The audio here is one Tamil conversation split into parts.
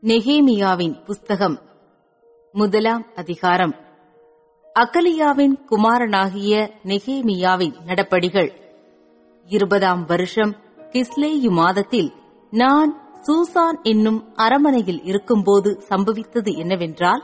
நெகேமியாவின் புஸ்தகம் முதலாம் அதிகாரம் அகலியாவின் குமாரனாகிய நெகேமியாவின் நடபடிகள் இருபதாம் வருஷம் கிஸ்லேயு மாதத்தில் நான் சூசான் என்னும் அரமனையில் இருக்கும்போது சம்பவித்தது என்னவென்றால்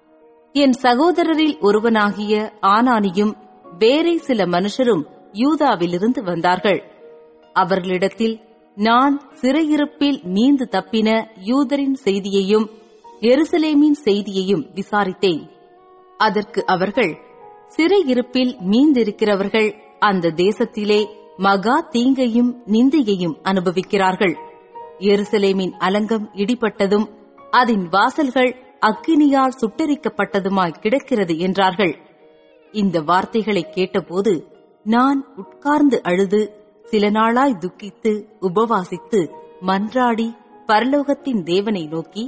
என் சகோதரரில் ஒருவனாகிய ஆனானியும் வேறே சில மனுஷரும் யூதாவிலிருந்து வந்தார்கள் அவர்களிடத்தில் நான் சிறையிருப்பில் மீந்து தப்பின யூதரின் செய்தியையும் எருசலேமின் செய்தியையும் விசாரித்தேன் அதற்கு அவர்கள் சிறையிருப்பில் மீந்திருக்கிறவர்கள் அந்த தேசத்திலே மகா தீங்கையும் நிந்தையையும் அனுபவிக்கிறார்கள் எருசலேமின் அலங்கம் இடிபட்டதும் அதன் வாசல்கள் அக்கினியால் சுட்டரிக்கப்பட்டதுமாய் கிடக்கிறது என்றார்கள் இந்த வார்த்தைகளை கேட்டபோது நான் உட்கார்ந்து அழுது சில நாளாய் துக்கித்து உபவாசித்து மன்றாடி பரலோகத்தின் தேவனை நோக்கி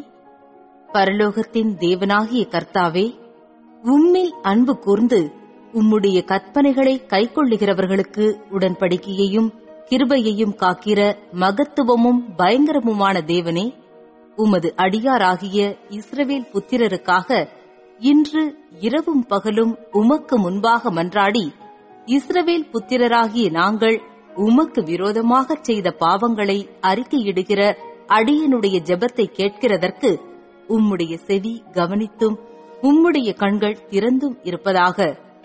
பரலோகத்தின் தேவனாகிய கர்த்தாவே உம்மில் அன்பு கூர்ந்து உம்முடைய கற்பனைகளை கைக்கொள்ளுகிறவர்களுக்கு உடன்படிக்கையையும் கிருபையையும் காக்கிற மகத்துவமும் பயங்கரமுமான தேவனே உமது அடியாராகிய இஸ்ரவேல் புத்திரருக்காக இன்று இரவும் பகலும் உமக்கு முன்பாக மன்றாடி இஸ்ரவேல் புத்திரராகிய நாங்கள் உமக்கு விரோதமாகச் செய்த பாவங்களை அறிக்கையிடுகிற அடியனுடைய ஜெபத்தை கேட்கிறதற்கு உம்முடைய செவி கவனித்தும் உம்முடைய கண்கள் திறந்தும் இருப்பதாக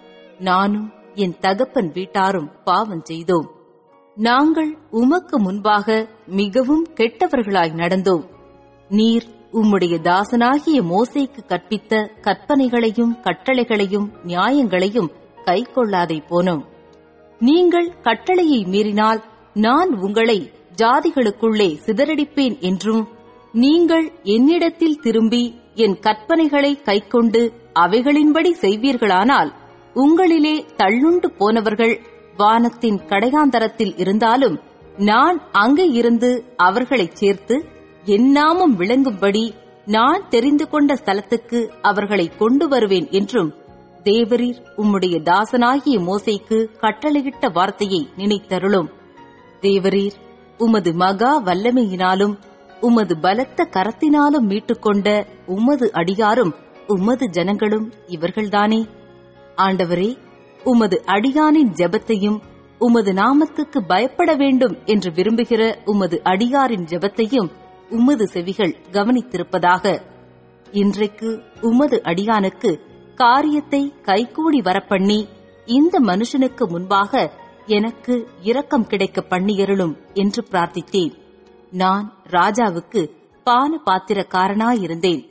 நானும் என் தகப்பன் வீட்டாரும் பாவம் செய்தோம் நாங்கள் உமக்கு முன்பாக மிகவும் கெட்டவர்களாய் நடந்தோம் நீர் உம்முடைய தாசனாகிய மோசேக்கு கற்பித்த கற்பனைகளையும் கட்டளைகளையும் நியாயங்களையும் கைக்கொள்ளாதே போனோம் நீங்கள் கட்டளையை மீறினால் நான் உங்களை ஜாதிகளுக்குள்ளே சிதறடிப்பேன் என்றும் நீங்கள் என்னிடத்தில் திரும்பி என் கற்பனைகளை கைக்கொண்டு அவைகளின்படி செய்வீர்களானால் உங்களிலே தள்ளுண்டு போனவர்கள் வானத்தின் கடையாந்தரத்தில் இருந்தாலும் நான் அங்கே இருந்து அவர்களைச் சேர்த்து என் நாமம் விளங்கும்படி நான் தெரிந்து கொண்ட ஸ்தலத்துக்கு அவர்களை கொண்டு வருவேன் என்றும் தேவரீர் உம்முடைய தாசனாகிய மோசைக்கு கட்டளையிட்ட வார்த்தையை நினைத்தருளும் தேவரீர் உமது மகா வல்லமையினாலும் உமது பலத்த கரத்தினாலும் மீட்டுக்கொண்ட உமது அடியாரும் உமது ஜனங்களும் இவர்கள்தானே ஆண்டவரே உமது அடியானின் ஜெபத்தையும் உமது நாமத்துக்கு பயப்பட வேண்டும் என்று விரும்புகிற உமது அடியாரின் ஜெபத்தையும் உமது செவிகள் கவனித்திருப்பதாக இன்றைக்கு உமது அடியானுக்கு காரியத்தை கைகூடி வரப்பண்ணி இந்த மனுஷனுக்கு முன்பாக எனக்கு இரக்கம் கிடைக்க பண்ணியருளும் என்று பிரார்த்தித்தேன் நான் ராஜாவுக்கு பான பாத்திரக்காரனாயிருந்தேன்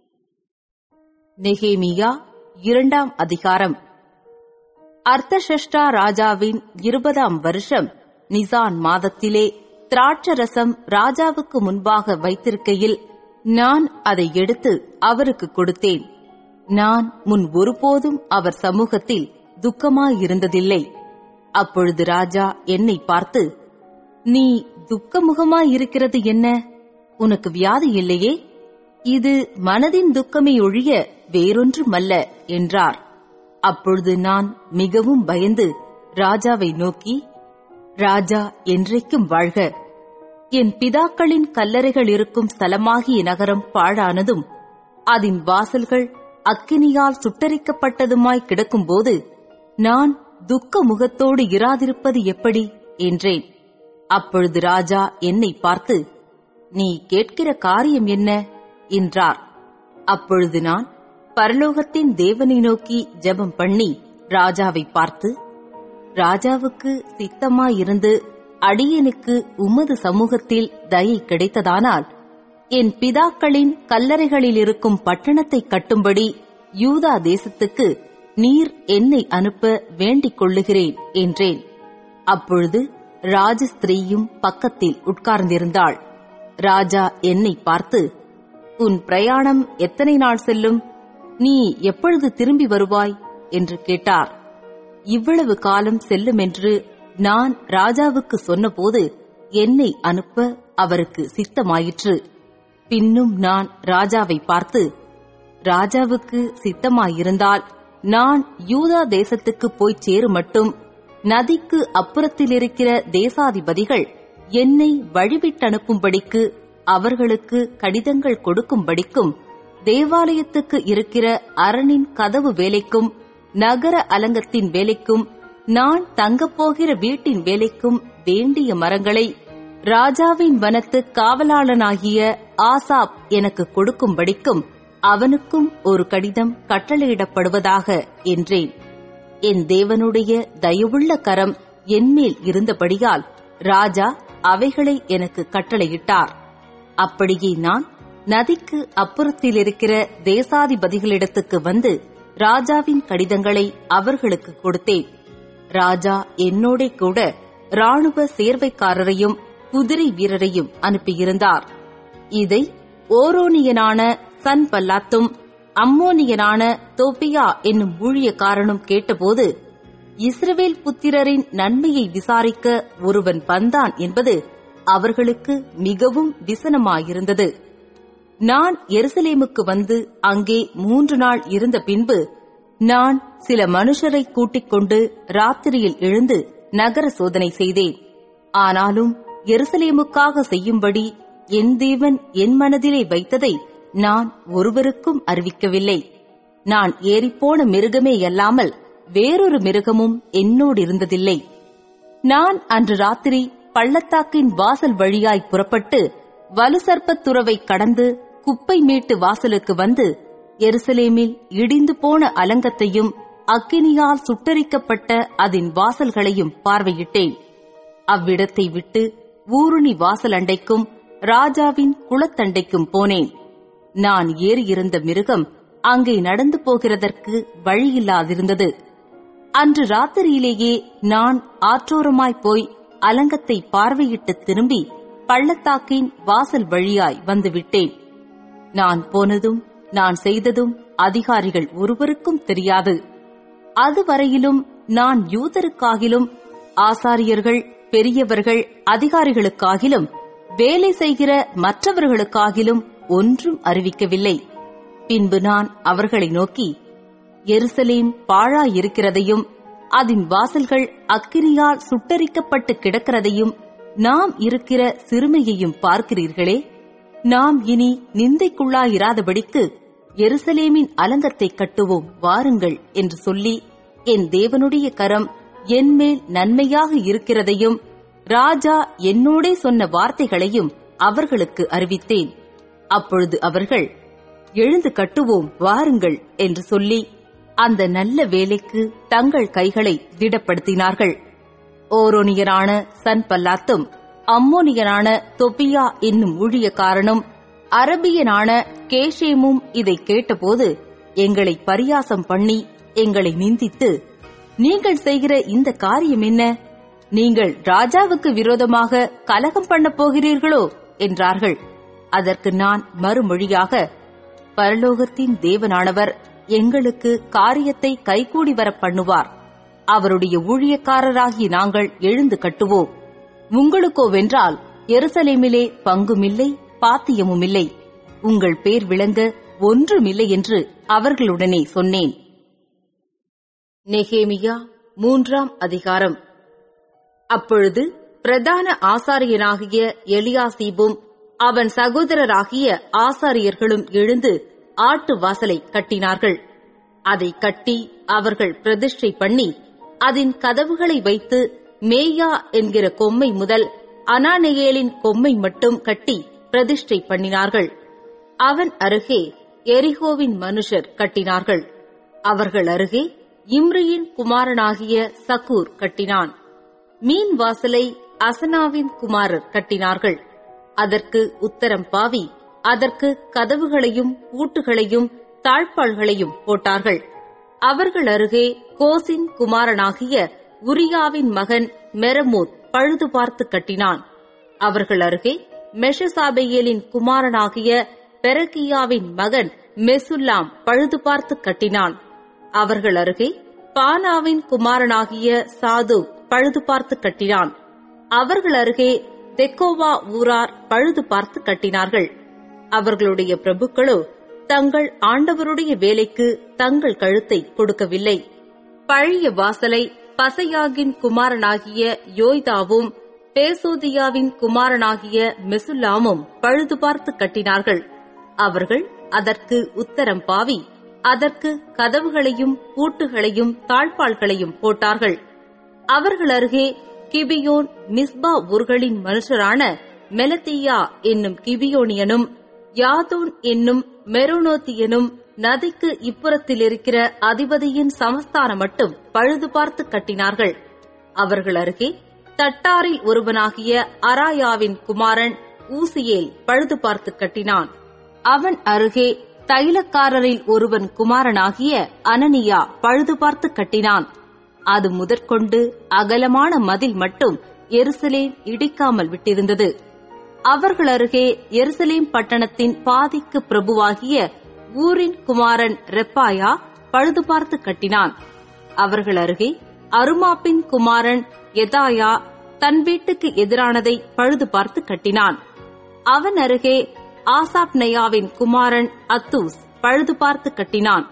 நெகேமியா இரண்டாம் அதிகாரம் அர்த்தஷஷ்டா ராஜாவின் இருபதாம் வருஷம் நிசான் மாதத்திலே திராட்சரசம் ராஜாவுக்கு முன்பாக வைத்திருக்கையில் நான் அதை எடுத்து அவருக்கு கொடுத்தேன் நான் முன் ஒருபோதும் அவர் சமூகத்தில் துக்கமாயிருந்ததில்லை அப்பொழுது ராஜா என்னை பார்த்து நீ துக்கமுகமாயிருக்கிறது என்ன உனக்கு வியாதி இல்லையே இது மனதின் துக்கமே ஒழிய வேறொன்றுமல்ல என்றார் அப்பொழுது நான் மிகவும் பயந்து ராஜாவை நோக்கி ராஜா என்றைக்கும் வாழ்க என் பிதாக்களின் கல்லறைகள் இருக்கும் ஸ்தலமாகிய நகரம் பாழானதும் அதன் வாசல்கள் அக்கினியால் சுட்டரிக்கப்பட்டதுமாய் கிடக்கும்போது நான் துக்க முகத்தோடு இராதிருப்பது எப்படி என்றேன் அப்பொழுது ராஜா என்னை பார்த்து நீ கேட்கிற காரியம் என்ன என்றார் அப்பொழுது நான் பரலோகத்தின் தேவனை நோக்கி ஜெபம் பண்ணி ராஜாவை பார்த்து ராஜாவுக்கு சித்தமாயிருந்து அடியனுக்கு உமது சமூகத்தில் தயை கிடைத்ததானால் என் பிதாக்களின் கல்லறைகளில் இருக்கும் பட்டணத்தை கட்டும்படி யூதா தேசத்துக்கு நீர் என்னை அனுப்ப வேண்டிக் கொள்ளுகிறேன் என்றேன் அப்பொழுது ராஜஸ்திரீயும் பக்கத்தில் உட்கார்ந்திருந்தாள் ராஜா என்னை பார்த்து உன் பிரயாணம் எத்தனை நாள் செல்லும் நீ எப்பொழுது திரும்பி வருவாய் என்று கேட்டார் இவ்வளவு காலம் செல்லும் என்று நான் ராஜாவுக்கு சொன்னபோது என்னை அனுப்ப அவருக்கு சித்தமாயிற்று பின்னும் நான் ராஜாவை பார்த்து ராஜாவுக்கு சித்தமாயிருந்தால் நான் யூதா தேசத்துக்கு போய்ச் சேரும் மட்டும் நதிக்கு அப்புறத்திலிருக்கிற தேசாதிபதிகள் என்னை வழிவிட்டனுப்பும்படிக்கு அவர்களுக்கு கடிதங்கள் கொடுக்கும்படிக்கும் தேவாலயத்துக்கு இருக்கிற அரணின் கதவு வேலைக்கும் நகர அலங்கத்தின் வேலைக்கும் நான் தங்கப்போகிற வீட்டின் வேலைக்கும் வேண்டிய மரங்களை ராஜாவின் வனத்து காவலாளனாகிய ஆசாப் எனக்கு கொடுக்கும்படிக்கும் அவனுக்கும் ஒரு கடிதம் கட்டளையிடப்படுவதாக என்றேன் என் தேவனுடைய தயவுள்ள கரம் என்மேல் இருந்தபடியால் ராஜா அவைகளை எனக்கு கட்டளையிட்டார் அப்படியே நான் நதிக்கு அப்புறத்தில் இருக்கிற தேசாதிபதிகளிடத்துக்கு வந்து ராஜாவின் கடிதங்களை அவர்களுக்கு கொடுத்தேன் ராஜா என்னோட கூட ராணுவ சேர்வைக்காரரையும் குதிரை வீரரையும் அனுப்பியிருந்தார் இதை ஓரோனியனான சன் பல்லாத்தும் அம்மோனியனான தோப்பியா என்னும் ஊழியக்காரனும் கேட்டபோது இஸ்ரவேல் புத்திரரின் நன்மையை விசாரிக்க ஒருவன் வந்தான் என்பது அவர்களுக்கு மிகவும் விசனமாயிருந்தது நான் எருசலேமுக்கு வந்து அங்கே மூன்று நாள் இருந்த பின்பு நான் சில மனுஷரை கூட்டிக் கொண்டு ராத்திரியில் எழுந்து நகர சோதனை செய்தேன் ஆனாலும் எருசலேமுக்காக செய்யும்படி என் தேவன் என் மனதிலே வைத்ததை நான் ஒருவருக்கும் அறிவிக்கவில்லை நான் ஏறிப்போன மிருகமே அல்லாமல் வேறொரு மிருகமும் என்னோடு இருந்ததில்லை நான் அன்று ராத்திரி பள்ளத்தாக்கின் வாசல் வழியாய் புறப்பட்டு வலுசர்ப்பத் துறவை கடந்து குப்பை மீட்டு வாசலுக்கு வந்து எருசலேமில் இடிந்து போன அலங்கத்தையும் அக்கினியால் சுட்டரிக்கப்பட்ட அதன் வாசல்களையும் பார்வையிட்டேன் அவ்விடத்தை விட்டு ஊருணி வாசல் அண்டைக்கும் ராஜாவின் குளத்தண்டைக்கும் போனேன் நான் ஏறியிருந்த மிருகம் அங்கே நடந்து போகிறதற்கு வழியில்லாதிருந்தது அன்று ராத்திரியிலேயே நான் ஆற்றோரமாய் போய் அலங்கத்தை பார்வையிட்டு திரும்பி பள்ளத்தாக்கின் வாசல் வழியாய் வந்துவிட்டேன் நான் போனதும் நான் செய்ததும் அதிகாரிகள் ஒருவருக்கும் தெரியாது அதுவரையிலும் நான் யூதருக்காகிலும் ஆசாரியர்கள் பெரியவர்கள் அதிகாரிகளுக்காகிலும் வேலை செய்கிற மற்றவர்களுக்காகிலும் ஒன்றும் அறிவிக்கவில்லை பின்பு நான் அவர்களை நோக்கி எருசலேம் பாழாயிருக்கிறதையும் அதன் வாசல்கள் அக்கினியால் சுட்டரிக்கப்பட்டு கிடக்கிறதையும் நாம் இருக்கிற சிறுமையையும் பார்க்கிறீர்களே நாம் இனி நிந்தைக்குள்ளாயிராதபடிக்கு எருசலேமின் அலங்கத்தை கட்டுவோம் வாருங்கள் என்று சொல்லி என் தேவனுடைய கரம் என்மேல் நன்மையாக இருக்கிறதையும் ராஜா என்னோடே சொன்ன வார்த்தைகளையும் அவர்களுக்கு அறிவித்தேன் அப்பொழுது அவர்கள் எழுந்து கட்டுவோம் வாருங்கள் என்று சொல்லி அந்த நல்ல வேலைக்கு தங்கள் கைகளை திடப்படுத்தினார்கள் ஓரோனியரான சன்பல்லாத்தும் அம்மோனியனான தொபியா என்னும் ஊழியக்காரனும் அரபியனான கேஷேமும் இதை கேட்டபோது எங்களை பரியாசம் பண்ணி எங்களை நிந்தித்து நீங்கள் செய்கிற இந்த காரியம் என்ன நீங்கள் ராஜாவுக்கு விரோதமாக கலகம் பண்ணப் போகிறீர்களோ என்றார்கள் அதற்கு நான் மறுமொழியாக பரலோகத்தின் தேவனானவர் எங்களுக்கு காரியத்தை கைகூடி வர பண்ணுவார் அவருடைய ஊழியக்காரராகி நாங்கள் எழுந்து கட்டுவோம் உங்களுக்கோவென்றால் எருசலேமிலே பங்குமில்லை பாத்தியமுமில்லை உங்கள் பேர் விளங்க ஒன்றுமில்லை என்று அவர்களுடனே சொன்னேன் நெகேமியா மூன்றாம் அதிகாரம் அப்பொழுது பிரதான ஆசாரியனாகிய எலியாசீபும் அவன் சகோதரராகிய ஆசாரியர்களும் எழுந்து ஆட்டு வாசலை கட்டினார்கள் அதை கட்டி அவர்கள் பிரதிஷ்டை பண்ணி அதன் கதவுகளை வைத்து மேயா என்கிற கொம்மை முதல் அனானேயேலின் கொம்மை மட்டும் கட்டி பிரதிஷ்டை பண்ணினார்கள் அவன் அருகே எரிகோவின் மனுஷர் கட்டினார்கள் அவர்கள் அருகே இம்ரியின் குமாரனாகிய சக்கூர் கட்டினான் மீன் வாசலை அசனாவின் குமாரர் கட்டினார்கள் அதற்கு உத்தரம் பாவி அதற்கு கதவுகளையும் பூட்டுகளையும் தாழ்பாள்களையும் போட்டார்கள் அவர்கள் அருகே கோசின் குமாரனாகிய உரியாவின் மகன் மெரமோத் பழுது பார்த்து கட்டினான் அவர்கள் அருகே மெஷசாபேயேலின் குமாரனாகிய பெரகியாவின் மகன் மெசுல்லாம் பழுது பார்த்து கட்டினான் அவர்கள் அருகே பானாவின் குமாரனாகிய சாது பழுது பார்த்து கட்டினான் அவர்கள் அருகே தெக்கோவா ஊரார் பழுது பார்த்து கட்டினார்கள் அவர்களுடைய பிரபுக்களோ தங்கள் ஆண்டவருடைய வேலைக்கு தங்கள் கழுத்தை கொடுக்கவில்லை பழைய வாசலை பசையாகின் குமாரனாகிய யோய்தாவும் பேசோதியாவின் குமாரனாகிய மெசுல்லாமும் பழுது பார்த்து கட்டினார்கள் அவர்கள் அதற்கு உத்தரம் பாவி அதற்கு கதவுகளையும் பூட்டுகளையும் தாழ்பாள்களையும் போட்டார்கள் அவர்கள் அருகே கிபியோன் மிஸ்பா ஊர்களின் மனுஷரான மெலத்தியா என்னும் கிபியோனியனும் யாதோன் என்னும் மெரோனோத்தியனும் நதிக்கு இப்புறத்தில் இருக்கிற அதிபதியின் சமஸ்தானம் மட்டும் பழுது பார்த்து கட்டினார்கள் அவர்கள் அருகே தட்டாரில் ஒருவனாகிய அராயாவின் குமாரன் ஊசியேல் பழுது பார்த்து கட்டினான் அவன் அருகே தைலக்காரரில் ஒருவன் குமாரனாகிய அனனியா பழுது பார்த்து கட்டினான் அது முதற்கொண்டு அகலமான மதில் மட்டும் எருசலேம் இடிக்காமல் விட்டிருந்தது அவர்கள் அருகே எருசலேம் பட்டணத்தின் பாதிக்கு பிரபுவாகிய ஊரின் குமாரன் ரெப்பாயா பழுது பார்த்து கட்டினான் அவர்கள் அருகே அருமாப்பின் குமாரன் எதாயா தன் வீட்டுக்கு எதிரானதை பழுது பார்த்து கட்டினான் அவன் அருகே ஆசாப்னயாவின் குமாரன் அத்தூஸ் பழுது பார்த்து கட்டினான்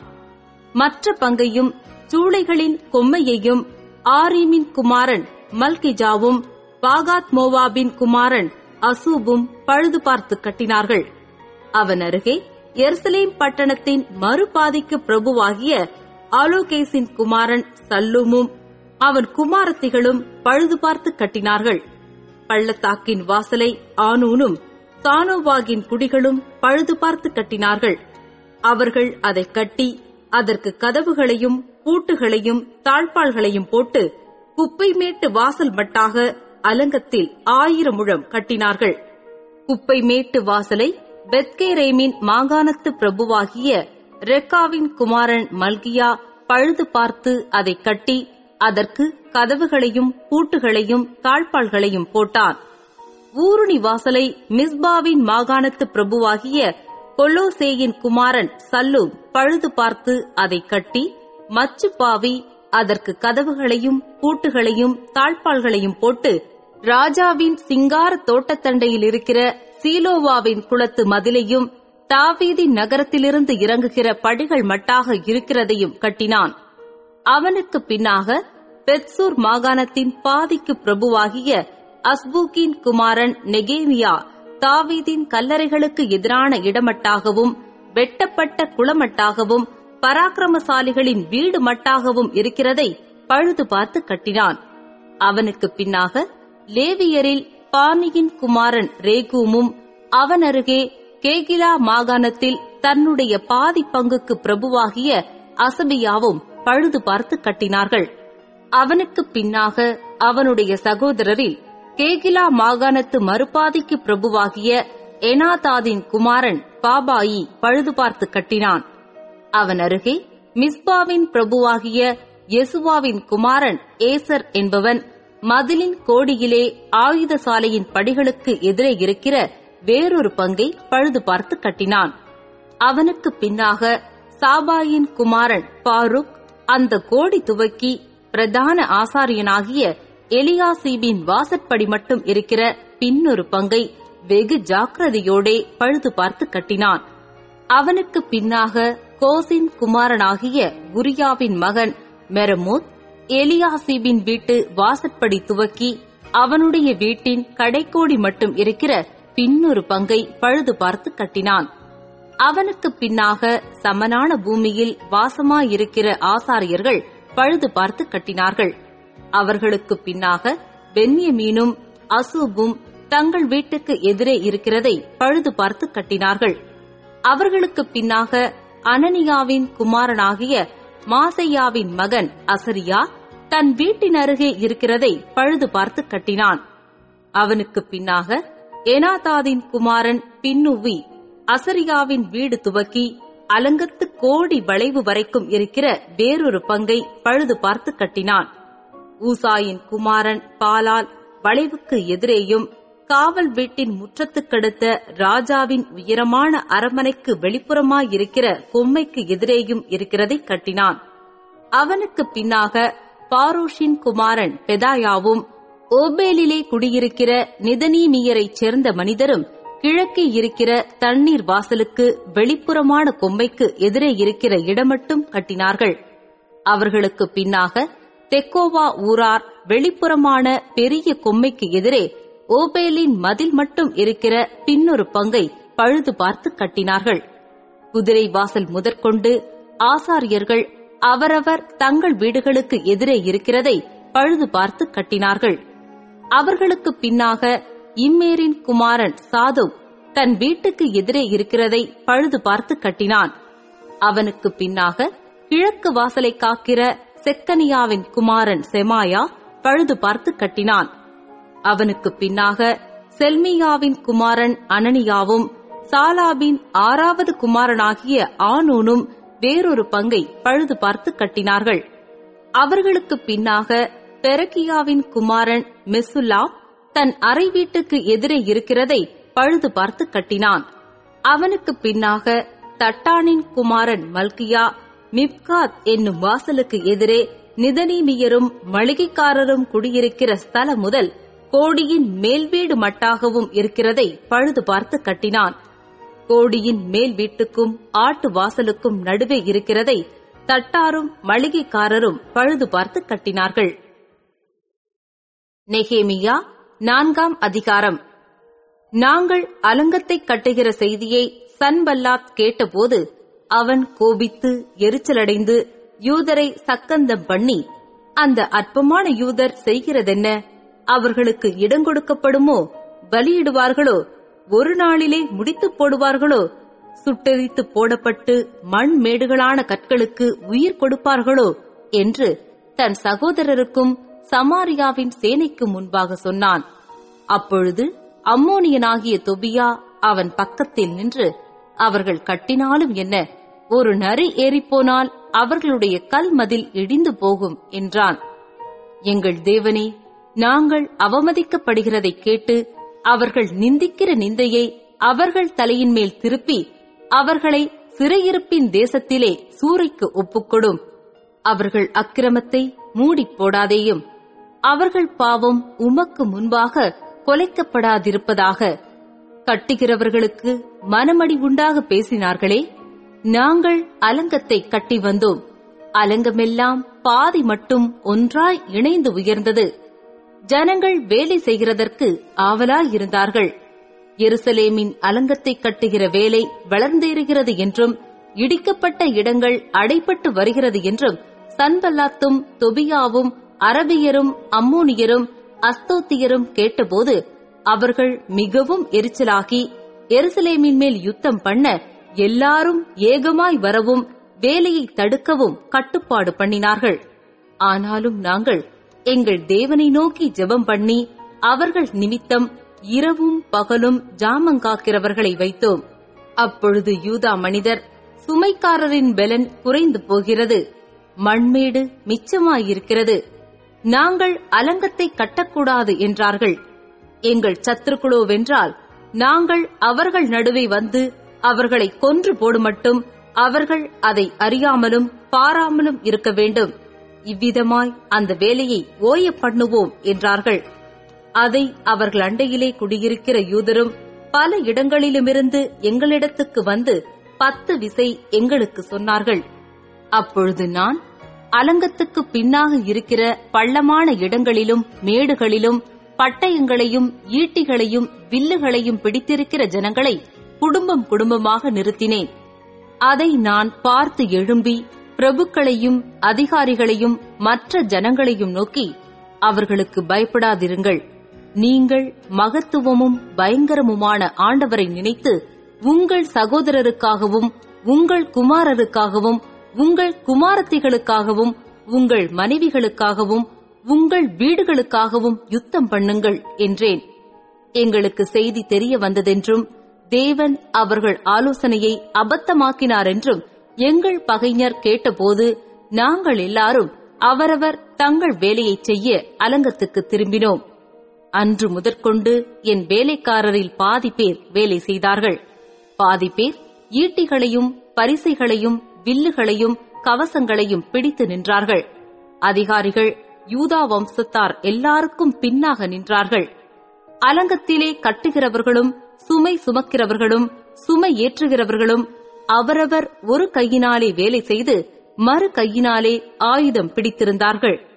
மற்ற பங்கையும் சூளைகளின் கொம்மையையும் ஆரீமின் குமாரன் மல்கிஜாவும் பாகாத் மோவாபின் குமாரன் அசூபும் பழுது பார்த்து கட்டினார்கள் அவன் அருகே எருசலேம் பட்டணத்தின் மறுபாதிக்கு பிரபுவாகிய ஆலோகேசின் குமாரன் சல்லுமும் அவன் குமாரத்திகளும் பழுது பார்த்து கட்டினார்கள் பள்ளத்தாக்கின் வாசலை ஆனூனும் தானோவாகின் குடிகளும் பழுது பார்த்து கட்டினார்கள் அவர்கள் அதை கட்டி அதற்கு கதவுகளையும் பூட்டுகளையும் தாழ்பாள்களையும் போட்டு குப்பைமேட்டு வாசல் மட்டாக அலங்கத்தில் ஆயிரம் முழம் கட்டினார்கள் குப்பைமேட்டு வாசலை பெத்கேரேமின் மாகாணத்து பிரபுவாகிய ரெக்காவின் குமாரன் மல்கியா பழுது பார்த்து அதை கட்டி அதற்கு கதவுகளையும் பூட்டுகளையும் தாழ்பாள்களையும் போட்டான் ஊருணி வாசலை மிஸ்பாவின் மாகாணத்து பிரபுவாகிய கொல்லோசேயின் குமாரன் சல்லூம் பழுது பார்த்து அதை கட்டி மச்சு பாவி அதற்கு கதவுகளையும் பூட்டுகளையும் தாழ்பாள்களையும் போட்டு ராஜாவின் சிங்கார தோட்டத்தண்டையில் இருக்கிற சீலோவாவின் குளத்து மதிலையும் தாவீதின் நகரத்திலிருந்து இறங்குகிற படிகள் மட்டாக இருக்கிறதையும் கட்டினான் அவனுக்கு பின்னாக பெத்சூர் மாகாணத்தின் பாதிக்கு பிரபுவாகிய அஸ்பூக்கின் குமாரன் நெகேமியா தாவீதின் கல்லறைகளுக்கு எதிரான இடமட்டாகவும் வெட்டப்பட்ட குளமட்டாகவும் பராக்கிரமசாலிகளின் வீடு மட்டாகவும் இருக்கிறதை பழுது பார்த்து கட்டினான் அவனுக்கு பின்னாக லேவியரில் பானியின் குமாரன் ரேகூமும் அவன் அருகே கேகிலா மாகாணத்தில் தன்னுடைய பாதி பங்குக்கு பிரபுவாகிய அசபியாவும் பழுது பார்த்து கட்டினார்கள் அவனுக்கு பின்னாக அவனுடைய சகோதரரில் கேகிலா மாகாணத்து மறுபாதிக்கு பிரபுவாகிய எனாதாதின் குமாரன் பாபாயி பழுது பார்த்து கட்டினான் அவன் அருகே மிஸ்பாவின் பிரபுவாகிய யெசுவாவின் குமாரன் ஏசர் என்பவன் மதிலின் கோடியிலே ஆயுத சாலையின் படிகளுக்கு எதிரே இருக்கிற வேறொரு பங்கை பழுது பார்த்து கட்டினான் அவனுக்கு பின்னாக சாபாயின் குமாரன் பாருக் அந்த கோடி துவக்கி பிரதான ஆசாரியனாகிய எலியாசீபின் வாசற்படி மட்டும் இருக்கிற பின்னொரு பங்கை வெகு ஜாக்கிரதையோடே பழுது பார்த்து கட்டினான் அவனுக்கு பின்னாக கோசின் குமாரனாகிய குரியாவின் மகன் மெரமூத் எலியாசீபின் வீட்டு வாசற்படி துவக்கி அவனுடைய வீட்டின் கடைக்கோடி மட்டும் இருக்கிற பின்னொரு பங்கை பழுது பார்த்து கட்டினான் அவனுக்கு பின்னாக சமனான பூமியில் வாசமாயிருக்கிற ஆசாரியர்கள் பழுது பார்த்து கட்டினார்கள் அவர்களுக்கு பின்னாக பென்யமீனும் அசூபும் தங்கள் வீட்டுக்கு எதிரே இருக்கிறதை பழுது பார்த்து கட்டினார்கள் அவர்களுக்கு பின்னாக அனனியாவின் குமாரனாகிய மாசையாவின் மகன் அசரியா தன் வீட்டின் அருகே இருக்கிறதை பழுது பார்த்து கட்டினான் அவனுக்கு பின்னாக எனாதாதின் குமாரன் பின்னுவி அசரியாவின் வீடு துவக்கி அலங்கத்து கோடி வளைவு வரைக்கும் இருக்கிற வேறொரு பங்கை பழுது பார்த்து கட்டினான் ஊசாயின் குமாரன் பாலால் வளைவுக்கு எதிரேயும் காவல் வீட்டின் முற்றத்துக்கடுத்த ராஜாவின் உயரமான அரண்மனைக்கு வெளிப்புறமாயிருக்கிற கொம்மைக்கு எதிரேயும் இருக்கிறதை கட்டினான் அவனுக்கு பின்னாக பாரோஷின் குமாரன் பெதாயாவும் ஓபேலிலே குடியிருக்கிற நிதனீமியரைச் சேர்ந்த மனிதரும் கிழக்கே இருக்கிற தண்ணீர் வாசலுக்கு வெளிப்புறமான கொம்மைக்கு எதிரே இருக்கிற இடமட்டும் கட்டினார்கள் அவர்களுக்கு பின்னாக தெக்கோவா ஊரார் வெளிப்புறமான பெரிய கொம்மைக்கு எதிரே ஓபேலின் மதில் மட்டும் இருக்கிற பின்னொரு பங்கை பழுது பார்த்து கட்டினார்கள் குதிரை வாசல் முதற்கொண்டு ஆசாரியர்கள் அவரவர் தங்கள் வீடுகளுக்கு எதிரே இருக்கிறதை பழுது பார்த்து கட்டினார்கள் அவர்களுக்கு பின்னாக இம்மேரின் குமாரன் சாது தன் வீட்டுக்கு எதிரே இருக்கிறதை பழுது பார்த்து கட்டினான் அவனுக்கு பின்னாக கிழக்கு வாசலை காக்கிற செக்கனியாவின் குமாரன் செமாயா பழுது பார்த்து கட்டினான் அவனுக்கு பின்னாக செல்மியாவின் குமாரன் அனனியாவும் சாலாபின் ஆறாவது குமாரனாகிய ஆனூனும் வேறொரு பங்கை பழுது பார்த்து கட்டினார்கள் அவர்களுக்கு பின்னாக பெரக்கியாவின் குமாரன் மெசுல்லாம் தன் அறை வீட்டுக்கு எதிரே இருக்கிறதை பழுது பார்த்து கட்டினான் அவனுக்கு பின்னாக தட்டானின் குமாரன் மல்கியா மிப்காத் என்னும் வாசலுக்கு எதிரே நிதனீமியரும் மளிகைக்காரரும் குடியிருக்கிற ஸ்தலம் முதல் கோடியின் மேல் வீடு மட்டாகவும் இருக்கிறதை பழுது பார்த்து கட்டினான் கோடியின் மேல் வீட்டுக்கும் ஆட்டு வாசலுக்கும் நடுவே இருக்கிறதை தட்டாரும் மளிகைக்காரரும் பழுது பார்த்து கட்டினார்கள் நெகேமியா நான்காம் அதிகாரம் நாங்கள் அலங்கத்தை கட்டுகிற செய்தியை சன்பல்லாத் கேட்டபோது அவன் கோபித்து எரிச்சலடைந்து யூதரை சக்கந்தம் பண்ணி அந்த அற்பமான யூதர் செய்கிறதென்ன அவர்களுக்கு இடம் கொடுக்கப்படுமோ பலியிடுவார்களோ ஒரு நாளிலே முடித்துப் போடுவார்களோ சுட்டெரித்து போடப்பட்டு மண் மேடுகளான கற்களுக்கு உயிர் கொடுப்பார்களோ என்று தன் சகோதரருக்கும் சமாரியாவின் சேனைக்கு முன்பாக சொன்னான் அப்பொழுது அம்மோனியனாகிய தொபியா அவன் பக்கத்தில் நின்று அவர்கள் கட்டினாலும் என்ன ஒரு நரி ஏறிப்போனால் அவர்களுடைய கல் மதில் இடிந்து போகும் என்றான் எங்கள் தேவனே நாங்கள் அவமதிக்கப்படுகிறதை கேட்டு அவர்கள் நிந்திக்கிற நிந்தையை அவர்கள் தலையின் மேல் திருப்பி அவர்களை சிறையிருப்பின் தேசத்திலே சூறைக்கு ஒப்புக்கொடும் அவர்கள் அக்கிரமத்தை மூடிப் போடாதேயும் அவர்கள் பாவம் உமக்கு முன்பாக கொலைக்கப்படாதிருப்பதாக கட்டுகிறவர்களுக்கு மனமடி உண்டாக பேசினார்களே நாங்கள் அலங்கத்தை கட்டி வந்தோம் அலங்கமெல்லாம் பாதி மட்டும் ஒன்றாய் இணைந்து உயர்ந்தது ஜனங்கள் வேலை செய்கிறதற்கு ஆவலாயிருந்தார்கள் எருசலேமின் அலங்கத்தை கட்டுகிற வேலை வளர்ந்தேறுகிறது என்றும் இடிக்கப்பட்ட இடங்கள் அடைபட்டு வருகிறது என்றும் சன்பல்லாத்தும் தொபியாவும் அரபியரும் அம்மோனியரும் அஸ்தோத்தியரும் கேட்டபோது அவர்கள் மிகவும் எரிச்சலாகி எருசலேமின் மேல் யுத்தம் பண்ண எல்லாரும் ஏகமாய் வரவும் வேலையை தடுக்கவும் கட்டுப்பாடு பண்ணினார்கள் ஆனாலும் நாங்கள் எங்கள் தேவனை நோக்கி ஜெபம் பண்ணி அவர்கள் நிமித்தம் இரவும் பகலும் ஜாமங்காக்கிறவர்களை வைத்தோம் அப்பொழுது யூதா மனிதர் சுமைக்காரரின் பெலன் குறைந்து போகிறது மண்மேடு மிச்சமாயிருக்கிறது நாங்கள் அலங்கத்தை கட்டக்கூடாது என்றார்கள் எங்கள் சத்துருக்குளோ வென்றால் நாங்கள் அவர்கள் நடுவே வந்து அவர்களை கொன்று போடுமட்டும் அவர்கள் அதை அறியாமலும் பாராமலும் இருக்க வேண்டும் இவ்விதமாய் அந்த வேலையை ஓய பண்ணுவோம் என்றார்கள் அதை அவர்கள் அண்டையிலே குடியிருக்கிற யூதரும் பல இடங்களிலுமிருந்து எங்களிடத்துக்கு வந்து பத்து விசை எங்களுக்கு சொன்னார்கள் அப்பொழுது நான் அலங்கத்துக்கு பின்னாக இருக்கிற பள்ளமான இடங்களிலும் மேடுகளிலும் பட்டயங்களையும் ஈட்டிகளையும் வில்லுகளையும் பிடித்திருக்கிற ஜனங்களை குடும்பம் குடும்பமாக நிறுத்தினேன் அதை நான் பார்த்து எழும்பி பிரபுக்களையும் அதிகாரிகளையும் மற்ற ஜனங்களையும் நோக்கி அவர்களுக்கு பயப்படாதிருங்கள் நீங்கள் மகத்துவமும் பயங்கரமுமான ஆண்டவரை நினைத்து உங்கள் சகோதரருக்காகவும் உங்கள் குமாரருக்காகவும் உங்கள் குமாரத்திகளுக்காகவும் உங்கள் மனைவிகளுக்காகவும் உங்கள் வீடுகளுக்காகவும் யுத்தம் பண்ணுங்கள் என்றேன் எங்களுக்கு செய்தி தெரிய வந்ததென்றும் தேவன் அவர்கள் ஆலோசனையை அபத்தமாக்கினார் என்றும் எங்கள் பகைஞர் கேட்டபோது நாங்கள் எல்லாரும் அவரவர் தங்கள் வேலையைச் செய்ய அலங்கத்துக்கு திரும்பினோம் அன்று முதற்கொண்டு என் வேலைக்காரரில் பாதி பேர் வேலை செய்தார்கள் பாதி பேர் ஈட்டிகளையும் பரிசைகளையும் வில்லுகளையும் கவசங்களையும் பிடித்து நின்றார்கள் அதிகாரிகள் யூதா வம்சத்தார் எல்லாருக்கும் பின்னாக நின்றார்கள் அலங்கத்திலே கட்டுகிறவர்களும் சுமை சுமக்கிறவர்களும் சுமை ஏற்றுகிறவர்களும் அவரவர் ஒரு கையினாலே வேலை செய்து மறு கையினாலே ஆயுதம் பிடித்திருந்தார்கள்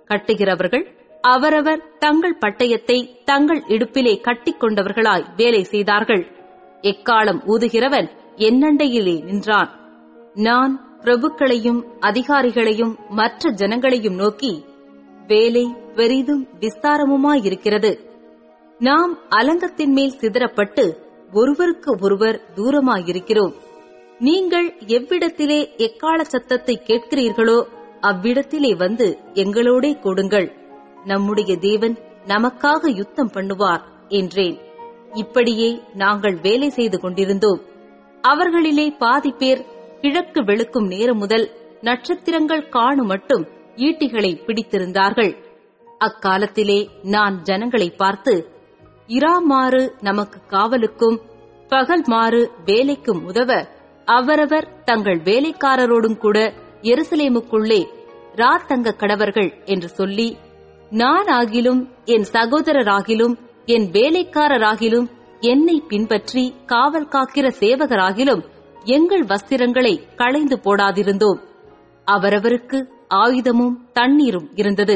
கட்டுகிறவர்கள் அவரவர் தங்கள் பட்டயத்தை தங்கள் இடுப்பிலே கட்டிக் கொண்டவர்களாய் வேலை செய்தார்கள் எக்காலம் ஊதுகிறவன் என்னண்டையிலே நின்றான் நான் பிரபுக்களையும் அதிகாரிகளையும் மற்ற ஜனங்களையும் நோக்கி வேலை பெரிதும் விஸ்தாரமுமாயிருக்கிறது நாம் அலங்கத்தின் மேல் சிதறப்பட்டு ஒருவருக்கு ஒருவர் தூரமாயிருக்கிறோம் நீங்கள் எவ்விடத்திலே எக்கால சத்தத்தை கேட்கிறீர்களோ அவ்விடத்திலே வந்து எங்களோடே கொடுங்கள் நம்முடைய தேவன் நமக்காக யுத்தம் பண்ணுவார் என்றேன் இப்படியே நாங்கள் வேலை செய்து கொண்டிருந்தோம் அவர்களிலே பாதி பேர் கிழக்கு வெளுக்கும் நேரம் முதல் நட்சத்திரங்கள் காணும் மட்டும் ஈட்டிகளை பிடித்திருந்தார்கள் அக்காலத்திலே நான் ஜனங்களை பார்த்து இராமாறு நமக்கு காவலுக்கும் பகல் மாறு வேலைக்கும் உதவ அவரவர் தங்கள் வேலைக்காரரோடும் கூட எருசலேமுக்குள்ளே ராத்தங்க கடவர்கள் என்று சொல்லி நான் ஆகிலும் என் சகோதரராகிலும் என் வேலைக்காரராகிலும் என்னை பின்பற்றி காவல் காக்கிற சேவகராகிலும் எங்கள் வஸ்திரங்களை களைந்து போடாதிருந்தோம் அவரவருக்கு ஆயுதமும் தண்ணீரும் இருந்தது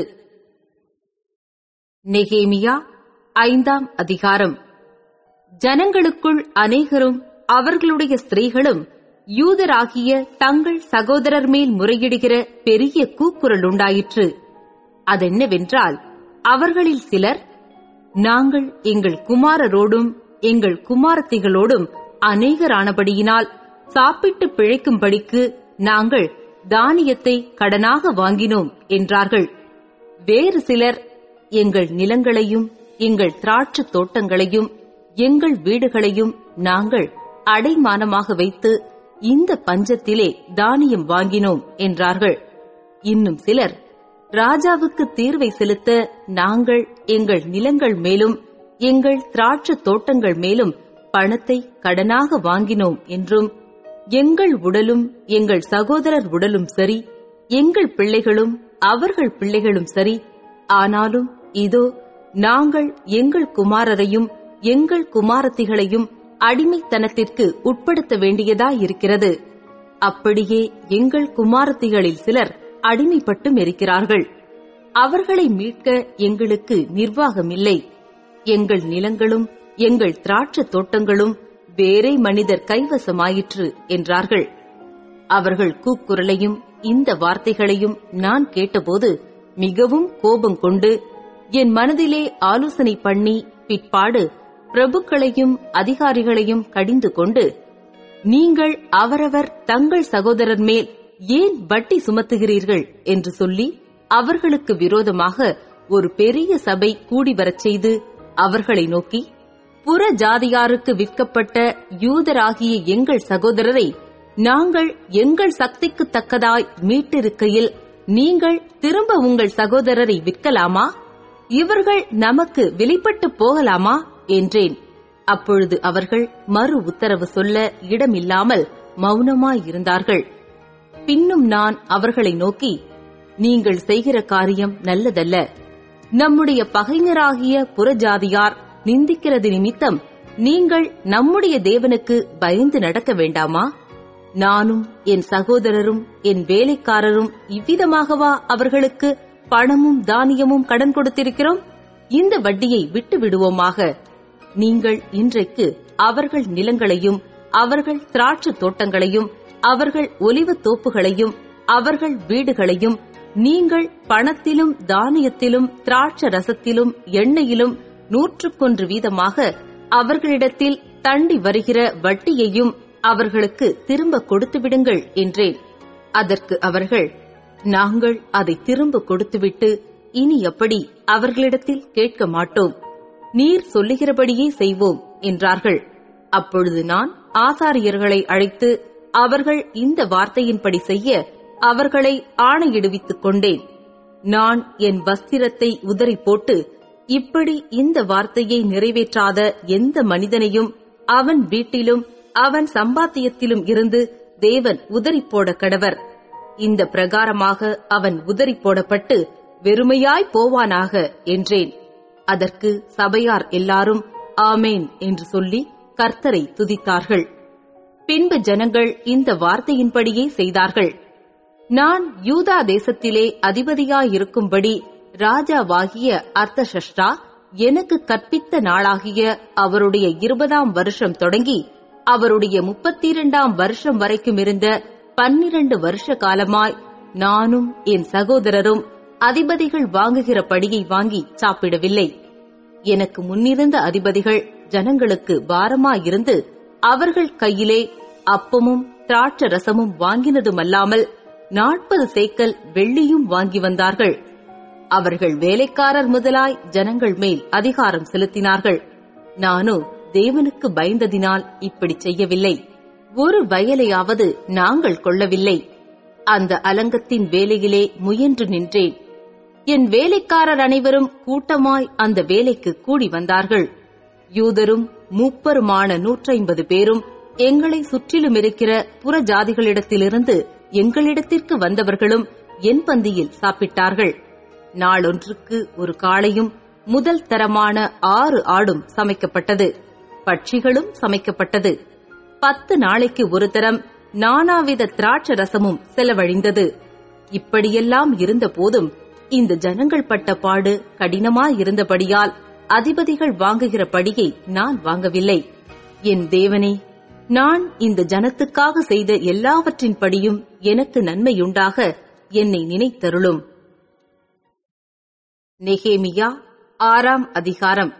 நெகேமியா ஐந்தாம் அதிகாரம் ஜனங்களுக்குள் அநேகரும் அவர்களுடைய ஸ்திரீகளும் யூதராகிய தங்கள் சகோதரர் மேல் முறையிடுகிற பெரிய கூக்குரல் உண்டாயிற்று அதென்னவென்றால் அவர்களில் சிலர் நாங்கள் எங்கள் குமாரரோடும் எங்கள் குமாரத்திகளோடும் அநேகரானபடியினால் சாப்பிட்டு பிழைக்கும்படிக்கு நாங்கள் தானியத்தை கடனாக வாங்கினோம் என்றார்கள் வேறு சிலர் எங்கள் நிலங்களையும் எங்கள் திராட்சை தோட்டங்களையும் எங்கள் வீடுகளையும் நாங்கள் அடைமானமாக வைத்து இந்த பஞ்சத்திலே தானியம் வாங்கினோம் என்றார்கள் இன்னும் சிலர் ராஜாவுக்கு தீர்வை செலுத்த நாங்கள் எங்கள் நிலங்கள் மேலும் எங்கள் திராட்சை தோட்டங்கள் மேலும் பணத்தை கடனாக வாங்கினோம் என்றும் எங்கள் உடலும் எங்கள் சகோதரர் உடலும் சரி எங்கள் பிள்ளைகளும் அவர்கள் பிள்ளைகளும் சரி ஆனாலும் இதோ நாங்கள் எங்கள் குமாரரையும் எங்கள் குமாரத்திகளையும் அடிமைத்தனத்திற்கு உட்படுத்த வேண்டியதாயிருக்கிறது அப்படியே எங்கள் குமாரத்திகளில் சிலர் அடிமைப்பட்டும் இருக்கிறார்கள் அவர்களை மீட்க எங்களுக்கு நிர்வாகமில்லை எங்கள் நிலங்களும் எங்கள் திராட்சை தோட்டங்களும் வேறே மனிதர் கைவசமாயிற்று என்றார்கள் அவர்கள் கூக்குரலையும் இந்த வார்த்தைகளையும் நான் கேட்டபோது மிகவும் கோபம் கொண்டு என் மனதிலே ஆலோசனை பண்ணி பிற்பாடு பிரபுக்களையும் அதிகாரிகளையும் கடிந்து கொண்டு நீங்கள் அவரவர் தங்கள் சகோதரர் மேல் ஏன் வட்டி சுமத்துகிறீர்கள் என்று சொல்லி அவர்களுக்கு விரோதமாக ஒரு பெரிய சபை கூடி வரச் செய்து அவர்களை நோக்கி புற ஜாதியாருக்கு விற்கப்பட்ட யூதராகிய எங்கள் சகோதரரை நாங்கள் எங்கள் சக்திக்கு தக்கதாய் மீட்டிருக்கையில் நீங்கள் திரும்ப உங்கள் சகோதரரை விற்கலாமா இவர்கள் நமக்கு வெளிப்பட்டு போகலாமா என்றேன் அப்பொழுது அவர்கள் மறு உத்தரவு சொல்ல இடமில்லாமல் மௌனமாயிருந்தார்கள் பின்னும் நான் அவர்களை நோக்கி நீங்கள் செய்கிற காரியம் நல்லதல்ல நம்முடைய பகைஞராகிய புறஜாதியார் நிந்திக்கிறது நிமித்தம் நீங்கள் நம்முடைய தேவனுக்கு பயந்து நடக்க வேண்டாமா நானும் என் சகோதரரும் என் வேலைக்காரரும் இவ்விதமாகவா அவர்களுக்கு பணமும் தானியமும் கடன் கொடுத்திருக்கிறோம் இந்த வட்டியை விட்டு விடுவோமாக நீங்கள் இன்றைக்கு அவர்கள் நிலங்களையும் அவர்கள் திராட்சை தோட்டங்களையும் அவர்கள் ஒலிவத் தோப்புகளையும் அவர்கள் வீடுகளையும் நீங்கள் பணத்திலும் தானியத்திலும் திராட்சை ரசத்திலும் எண்ணெயிலும் நூற்றுக்கொன்று வீதமாக அவர்களிடத்தில் தண்டி வருகிற வட்டியையும் அவர்களுக்கு திரும்ப கொடுத்து விடுங்கள் என்றேன் அதற்கு அவர்கள் நாங்கள் அதை திரும்ப கொடுத்துவிட்டு இனி எப்படி அவர்களிடத்தில் கேட்க மாட்டோம் நீர் சொல்லுகிறபடியே செய்வோம் என்றார்கள் அப்பொழுது நான் ஆசாரியர்களை அழைத்து அவர்கள் இந்த வார்த்தையின்படி செய்ய அவர்களை ஆணையிடுவித்துக் கொண்டேன் நான் என் வஸ்திரத்தை உதறி போட்டு இப்படி இந்த வார்த்தையை நிறைவேற்றாத எந்த மனிதனையும் அவன் வீட்டிலும் அவன் சம்பாத்தியத்திலும் இருந்து தேவன் உதறி போட கடவர் இந்த பிரகாரமாக அவன் உதறி போடப்பட்டு வெறுமையாய் போவானாக என்றேன் அதற்கு சபையார் எல்லாரும் ஆமேன் என்று சொல்லி கர்த்தரை துதித்தார்கள் பின்பு ஜனங்கள் இந்த வார்த்தையின்படியே செய்தார்கள் நான் யூதா தேசத்திலே அதிபதியாயிருக்கும்படி ராஜாவாகிய அர்த்தசஷ்டா எனக்கு கற்பித்த நாளாகிய அவருடைய இருபதாம் வருஷம் தொடங்கி அவருடைய முப்பத்தி இரண்டாம் வருஷம் வரைக்கும் இருந்த பன்னிரண்டு வருஷ காலமாய் நானும் என் சகோதரரும் அதிபதிகள் வாங்குகிற படியை வாங்கி சாப்பிடவில்லை எனக்கு முன்னிருந்த அதிபதிகள் ஜனங்களுக்கு பாரமாயிருந்து அவர்கள் கையிலே அப்பமும் திராட்ச ரசமும் வாங்கினதுமல்லாமல் நாற்பது சேக்கல் வெள்ளியும் வாங்கி வந்தார்கள் அவர்கள் வேலைக்காரர் முதலாய் ஜனங்கள் மேல் அதிகாரம் செலுத்தினார்கள் நானோ தேவனுக்கு பயந்ததினால் இப்படி செய்யவில்லை ஒரு வயலையாவது நாங்கள் கொள்ளவில்லை அந்த அலங்கத்தின் வேலையிலே முயன்று நின்றேன் என் வேலைக்காரர் அனைவரும் கூட்டமாய் அந்த வேலைக்கு கூடி வந்தார்கள் யூதரும் மூப்பருமான நூற்றைம்பது பேரும் எங்களை சுற்றிலும் இருக்கிற புற ஜாதிகளிடத்திலிருந்து எங்களிடத்திற்கு வந்தவர்களும் என் பந்தியில் சாப்பிட்டார்கள் நாளொன்றுக்கு ஒரு காளையும் முதல் தரமான ஆறு ஆடும் சமைக்கப்பட்டது பட்சிகளும் சமைக்கப்பட்டது பத்து நாளைக்கு ஒரு தரம் நானாவித திராட்ச ரசமும் செலவழிந்தது இப்படியெல்லாம் இருந்த போதும் இந்த ஜனங்கள் பட்ட பாடு கடினமாயிருந்தபடியால் அதிபதிகள் வாங்குகிற படியை நான் வாங்கவில்லை என் தேவனே நான் இந்த ஜனத்துக்காக செய்த எல்லாவற்றின் படியும் எனக்கு நன்மையுண்டாக என்னை நினைத்தருளும் நெகேமியா ஆறாம் அதிகாரம்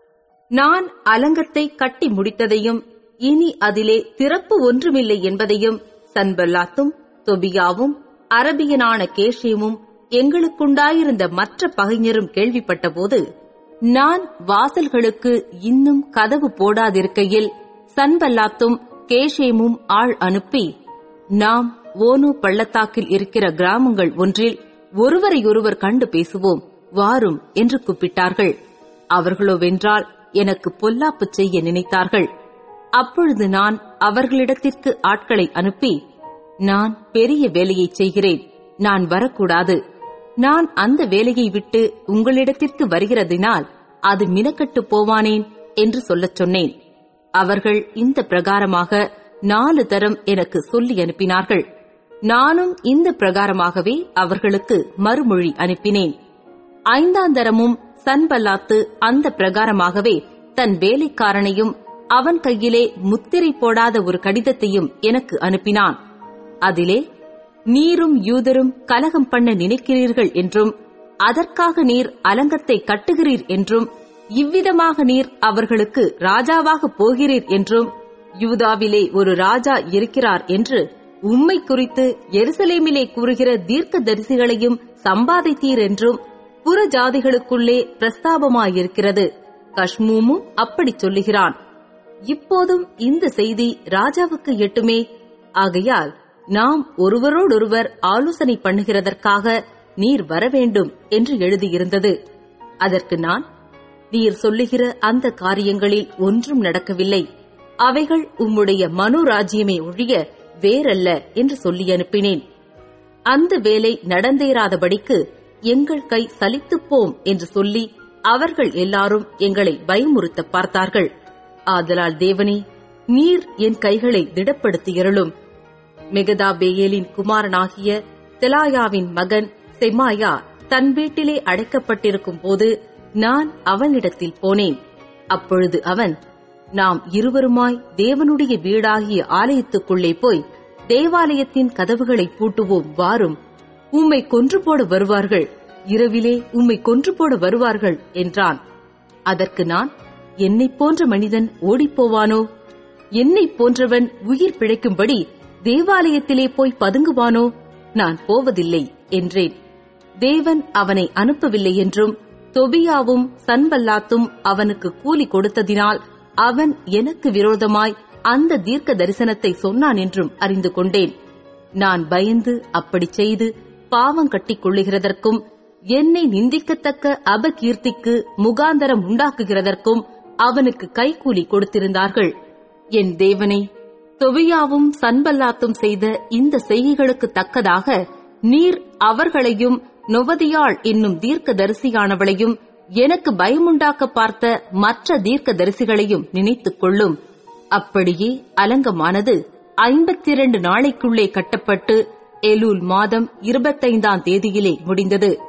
நான் அலங்கத்தை கட்டி முடித்ததையும் இனி அதிலே திறப்பு ஒன்றுமில்லை என்பதையும் சன்பல்லாத்தும் தொபியாவும் அரபியனான கேஷேமும் எங்களுக்குண்டாயிருந்த மற்ற பகைஞரும் கேள்விப்பட்டபோது நான் வாசல்களுக்கு இன்னும் கதவு போடாதிருக்கையில் சன்பல்லாத்தும் கேஷேமும் ஆள் அனுப்பி நாம் ஓனு பள்ளத்தாக்கில் இருக்கிற கிராமங்கள் ஒன்றில் ஒருவரையொருவர் கண்டு பேசுவோம் வாரும் என்று கூப்பிட்டார்கள் அவர்களோ வென்றால் எனக்கு பொல்லாப்பு செய்ய நினைத்தார்கள் அப்பொழுது நான் அவர்களிடத்திற்கு ஆட்களை அனுப்பி நான் பெரிய வேலையை செய்கிறேன் நான் வரக்கூடாது நான் அந்த வேலையை விட்டு உங்களிடத்திற்கு வருகிறதினால் அது மினக்கட்டு போவானேன் என்று சொல்லச் சொன்னேன் அவர்கள் இந்த பிரகாரமாக நாலு தரம் எனக்கு சொல்லி அனுப்பினார்கள் நானும் இந்த பிரகாரமாகவே அவர்களுக்கு மறுமொழி அனுப்பினேன் ஐந்தாந்தரமும் சன்பல்லாத்து அந்த பிரகாரமாகவே தன் வேலைக்காரனையும் அவன் கையிலே முத்திரை போடாத ஒரு கடிதத்தையும் எனக்கு அனுப்பினான் அதிலே நீரும் யூதரும் கலகம் பண்ண நினைக்கிறீர்கள் என்றும் அதற்காக நீர் அலங்கத்தை கட்டுகிறீர் என்றும் இவ்விதமாக நீர் அவர்களுக்கு ராஜாவாக போகிறீர் என்றும் யூதாவிலே ஒரு ராஜா இருக்கிறார் என்று உம்மை குறித்து எருசலேமிலே கூறுகிற தீர்க்க தரிசிகளையும் சம்பாதித்தீர் என்றும் புற ஜாதிகளுக்குள்ளே பிரஸ்தாபமாயிருக்கிறது கஷ்மூமும் அப்படி சொல்லுகிறான் இப்போதும் இந்த செய்தி ராஜாவுக்கு எட்டுமே ஆகையால் நாம் ஒருவரோடொருவர் ஆலோசனை பண்ணுகிறதற்காக நீர் வரவேண்டும் என்று எழுதியிருந்தது அதற்கு நான் நீர் சொல்லுகிற அந்த காரியங்களில் ஒன்றும் நடக்கவில்லை அவைகள் உம்முடைய மனோராஜ்யமே ஒழிய வேறல்ல என்று சொல்லி அனுப்பினேன் அந்த வேலை நடந்தேறாதபடிக்கு எங்கள் கை சலித்துப்போம் என்று சொல்லி அவர்கள் எல்லாரும் எங்களை பயமுறுத்த பார்த்தார்கள் ஆதலால் தேவனே நீர் என் கைகளை திடப்படுத்தியருளும் மெகதாபேயேலின் குமாரனாகிய தெலாயாவின் மகன் செமாயா தன் வீட்டிலே அடைக்கப்பட்டிருக்கும் போது நான் அவனிடத்தில் போனேன் அப்பொழுது அவன் நாம் இருவருமாய் தேவனுடைய வீடாகிய ஆலயத்துக்குள்ளே போய் தேவாலயத்தின் கதவுகளை பூட்டுவோம் வாரும் உம்மை கொன்று போட வருவார்கள் இரவிலே உம்மை கொன்று போட வருவார்கள் என்றான் அதற்கு நான் என்னைப் போன்ற மனிதன் ஓடிப்போவானோ என்னைப் போன்றவன் உயிர் பிழைக்கும்படி தேவாலயத்திலே போய் பதுங்குவானோ நான் போவதில்லை என்றேன் தேவன் அவனை அனுப்பவில்லை என்றும் தொபியாவும் சன்பல்லாத்தும் அவனுக்கு கூலி கொடுத்ததினால் அவன் எனக்கு விரோதமாய் அந்த தீர்க்க தரிசனத்தை சொன்னான் என்றும் அறிந்து கொண்டேன் நான் பயந்து அப்படி செய்து பாவம் கட்டிக் கொள்ளுகிறதற்கும் என்னை நிந்திக்கத்தக்க அபகீர்த்திக்கு முகாந்தரம் உண்டாக்குகிறதற்கும் அவனுக்கு கைக்கூலி கொடுத்திருந்தார்கள் என் தேவனே தொபியாவும் சன்பல்லாத்தும் செய்த இந்த செய்கைகளுக்கு தக்கதாக நீர் அவர்களையும் நொவதியாள் என்னும் தீர்க்க தரிசியானவளையும் எனக்கு பயமுண்டாக்க பார்த்த மற்ற தீர்க்க தரிசிகளையும் நினைத்துக் கொள்ளும் அப்படியே அலங்கமானது ஐம்பத்தி இரண்டு நாளைக்குள்ளே கட்டப்பட்டு எலூல் மாதம் இருபத்தைந்தாம் தேதியிலே முடிந்தது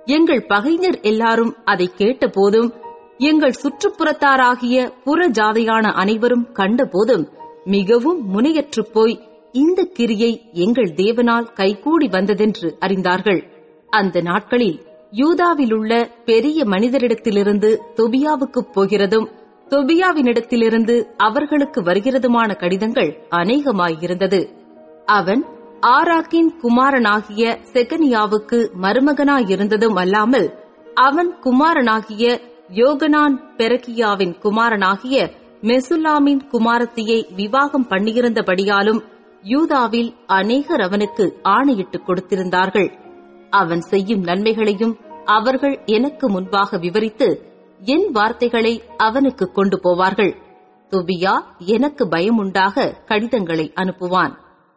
எங்கள் பகைஞர் எல்லாரும் அதை கேட்டபோதும் எங்கள் சுற்றுப்புறத்தாராகிய புற ஜாதியான அனைவரும் கண்டபோதும் மிகவும் முனையற்றுப் போய் இந்த கிரியை எங்கள் தேவனால் கைகூடி வந்ததென்று அறிந்தார்கள் அந்த நாட்களில் யூதாவிலுள்ள பெரிய மனிதரிடத்திலிருந்து தொபியாவுக்குப் போகிறதும் தொபியாவினிடத்திலிருந்து அவர்களுக்கு வருகிறதுமான கடிதங்கள் அநேகமாயிருந்தது அவன் ஆராக்கின் குமாரனாகிய செகனியாவுக்கு மருமகனாயிருந்ததும் அல்லாமல் அவன் குமாரனாகிய யோகனான் பெரகியாவின் குமாரனாகிய மெசுல்லாமின் குமாரத்தியை விவாகம் பண்ணியிருந்தபடியாலும் யூதாவில் அநேகர் அவனுக்கு ஆணையிட்டுக் கொடுத்திருந்தார்கள் அவன் செய்யும் நன்மைகளையும் அவர்கள் எனக்கு முன்பாக விவரித்து என் வார்த்தைகளை அவனுக்கு கொண்டு போவார்கள் தொபியா எனக்கு பயமுண்டாக கடிதங்களை அனுப்புவான்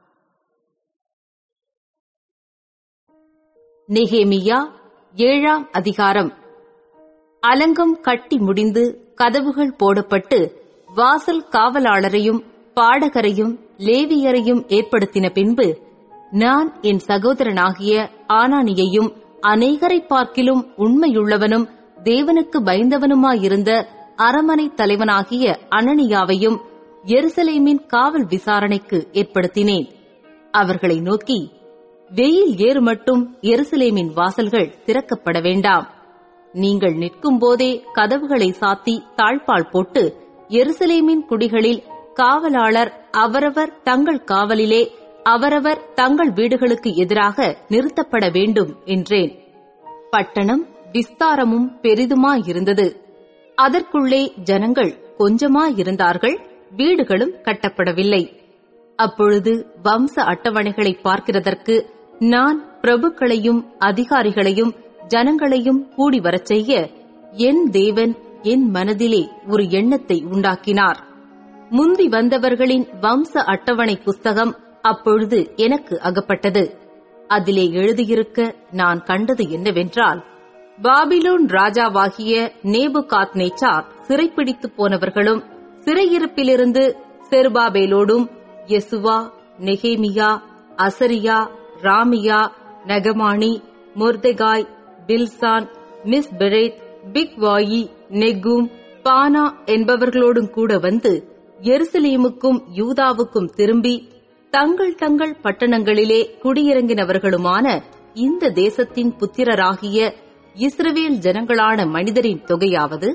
நெகேமியா ஏழாம் அதிகாரம் அலங்கம் கட்டி முடிந்து கதவுகள் போடப்பட்டு வாசல் காவலாளரையும் பாடகரையும் லேவியரையும் ஏற்படுத்தின பின்பு நான் என் சகோதரனாகிய ஆனானியையும் அநேகரை பார்க்கிலும் உண்மையுள்ளவனும் தேவனுக்கு பயந்தவனுமாயிருந்த அரமனை தலைவனாகிய அனனியாவையும் எருசலேமின் காவல் விசாரணைக்கு ஏற்படுத்தினேன் அவர்களை நோக்கி வெயில் ஏறு மட்டும் எருசலேமின் வாசல்கள் திறக்கப்பட வேண்டாம் நீங்கள் நிற்கும் போதே கதவுகளை சாத்தி தாழ்பால் போட்டு எருசலேமின் குடிகளில் காவலாளர் அவரவர் தங்கள் காவலிலே அவரவர் தங்கள் வீடுகளுக்கு எதிராக நிறுத்தப்பட வேண்டும் என்றேன் பட்டணம் விஸ்தாரமும் பெரிதுமாயிருந்தது அதற்குள்ளே ஜனங்கள் கொஞ்சமாயிருந்தார்கள் வீடுகளும் கட்டப்படவில்லை அப்பொழுது வம்ச அட்டவணைகளை பார்க்கிறதற்கு நான் பிரபுக்களையும் அதிகாரிகளையும் ஜனங்களையும் கூடி வரச் செய்ய என் தேவன் என் மனதிலே ஒரு எண்ணத்தை உண்டாக்கினார் முந்தி வந்தவர்களின் வம்ச அட்டவணை புஸ்தகம் அப்பொழுது எனக்கு அகப்பட்டது அதிலே எழுதியிருக்க நான் கண்டது என்னவென்றால் பாபிலோன் ராஜாவாகிய நேபுகாத் நேச்சார் சிறைப்பிடித்து போனவர்களும் சிறையிருப்பிலிருந்து செருபாபேலோடும் யெசுவா நெகேமியா அசரியா ராமியா நகமானி மொர்தெகாய் பில்சான் மிஸ் பெரேத் பிக்வாயி நெகும் பானா என்பவர்களோடும் கூட வந்து எருசலேமுக்கும் யூதாவுக்கும் திரும்பி தங்கள் தங்கள் பட்டணங்களிலே குடியிறங்கினவர்களுமான இந்த தேசத்தின் புத்திரராகிய இஸ்ரவேல் ஜனங்களான மனிதரின் தொகையாவது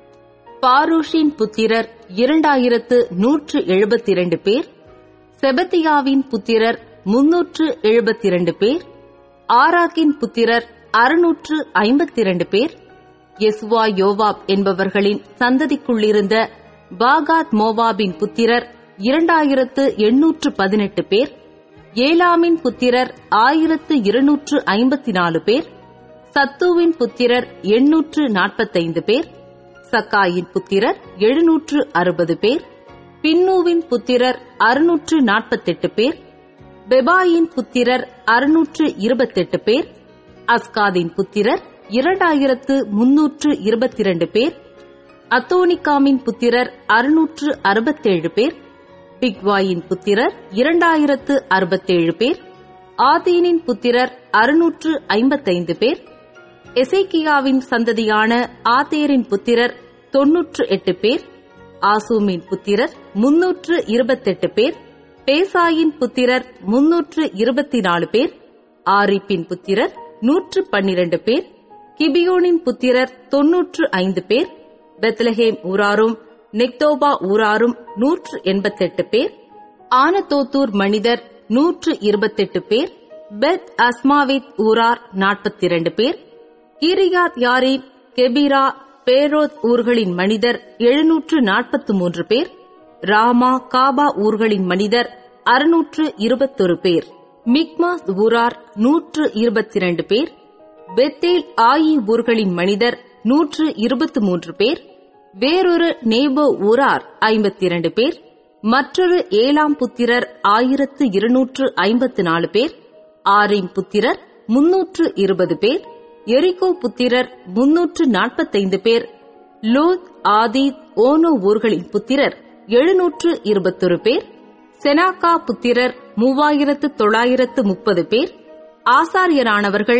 பாரூஷின் புத்திரர் இரண்டாயிரத்து நூற்று எழுபத்தி இரண்டு பேர் செபத்தியாவின் புத்திரர் முன்னூற்று எழுபத்தி இரண்டு பேர் ஆராக்கின் புத்திரர் அறுநூற்று ஐம்பத்தி இரண்டு பேர் எஸ்வா யோவாப் என்பவர்களின் சந்ததிக்குள்ளிருந்த பாகாத் மோவாபின் புத்திரர் இரண்டாயிரத்து எண்ணூற்று பதினெட்டு பேர் ஏலாமின் புத்திரர் ஆயிரத்து இருநூற்று ஐம்பத்தி நாலு பேர் சத்துவின் புத்திரர் எண்ணூற்று நாற்பத்தைந்து பேர் சக்காயின் புத்திரர் எழுநூற்று அறுபது பேர் பின்னூவின் புத்திரர் அறுநூற்று நாற்பத்தெட்டு பேர் பெபாயின் புத்திரர் அறுநூற்று இருபத்தெட்டு பேர் அஸ்காதின் புத்திரர் இரண்டாயிரத்து முன்னூற்று இருபத்தி இரண்டு பேர் அத்தோனிகாமின் புத்திரர் அறுநூற்று அறுபத்தேழு பேர் பிக்வாயின் புத்திரர் இரண்டாயிரத்து அறுபத்தேழு பேர் ஆதீனின் புத்திரர் அறுநூற்று ஐம்பத்தைந்து பேர் எசேக்கியாவின் சந்ததியான ஆதேரின் புத்திரர் தொன்னூற்று எட்டு பேர் ஆசூமின் புத்திரர் முன்னூற்று இருபத்தெட்டு பேர் பேசாயின் புத்திரர் முன்னூற்று இருபத்தி நாலு பேர் ஆரிப்பின் புத்திரர் நூற்று பன்னிரண்டு பேர் கிபியோனின் புத்திரர் தொன்னூற்று ஐந்து பேர் பெத்லஹேம் ஊராரும் நெக்தோபா ஊராரும் நூற்று எண்பத்தெட்டு பேர் ஆனதோத்தூர் மனிதர் நூற்று இருபத்தெட்டு பேர் பெத் அஸ்மாவித் ஊரார் நாற்பத்தி இரண்டு பேர் கிரியாத் யாரீம் கெபிரா பேரோத் ஊர்களின் மனிதர் எழுநூற்று நாற்பத்து மூன்று பேர் ராமா காபா ஊர்களின் மனிதர் அறுநூற்று இருபத்தொரு பேர் மிக்மாஸ் ஊரார் நூற்று இருபத்தி இரண்டு பேர் பெத்தேல் ஆயி ஊர்களின் மனிதர் நூற்று இருபத்து மூன்று பேர் வேறொரு நேபோ ஊரார் ஐம்பத்தி இரண்டு பேர் மற்றொரு ஏழாம் புத்திரர் ஆயிரத்து இருநூற்று ஐம்பத்து நாலு பேர் ஆரிம் புத்திரர் முன்னூற்று இருபது பேர் எரிகோ புத்திரர் முன்னூற்று நாற்பத்தைந்து பேர் லோத் ஆதீத் ஓனோ ஊர்களின் புத்திரர் எழுநூற்று இருபத்தொரு பேர் செனாக்கா புத்திரர் மூவாயிரத்து தொள்ளாயிரத்து முப்பது பேர் ஆசாரியரானவர்கள்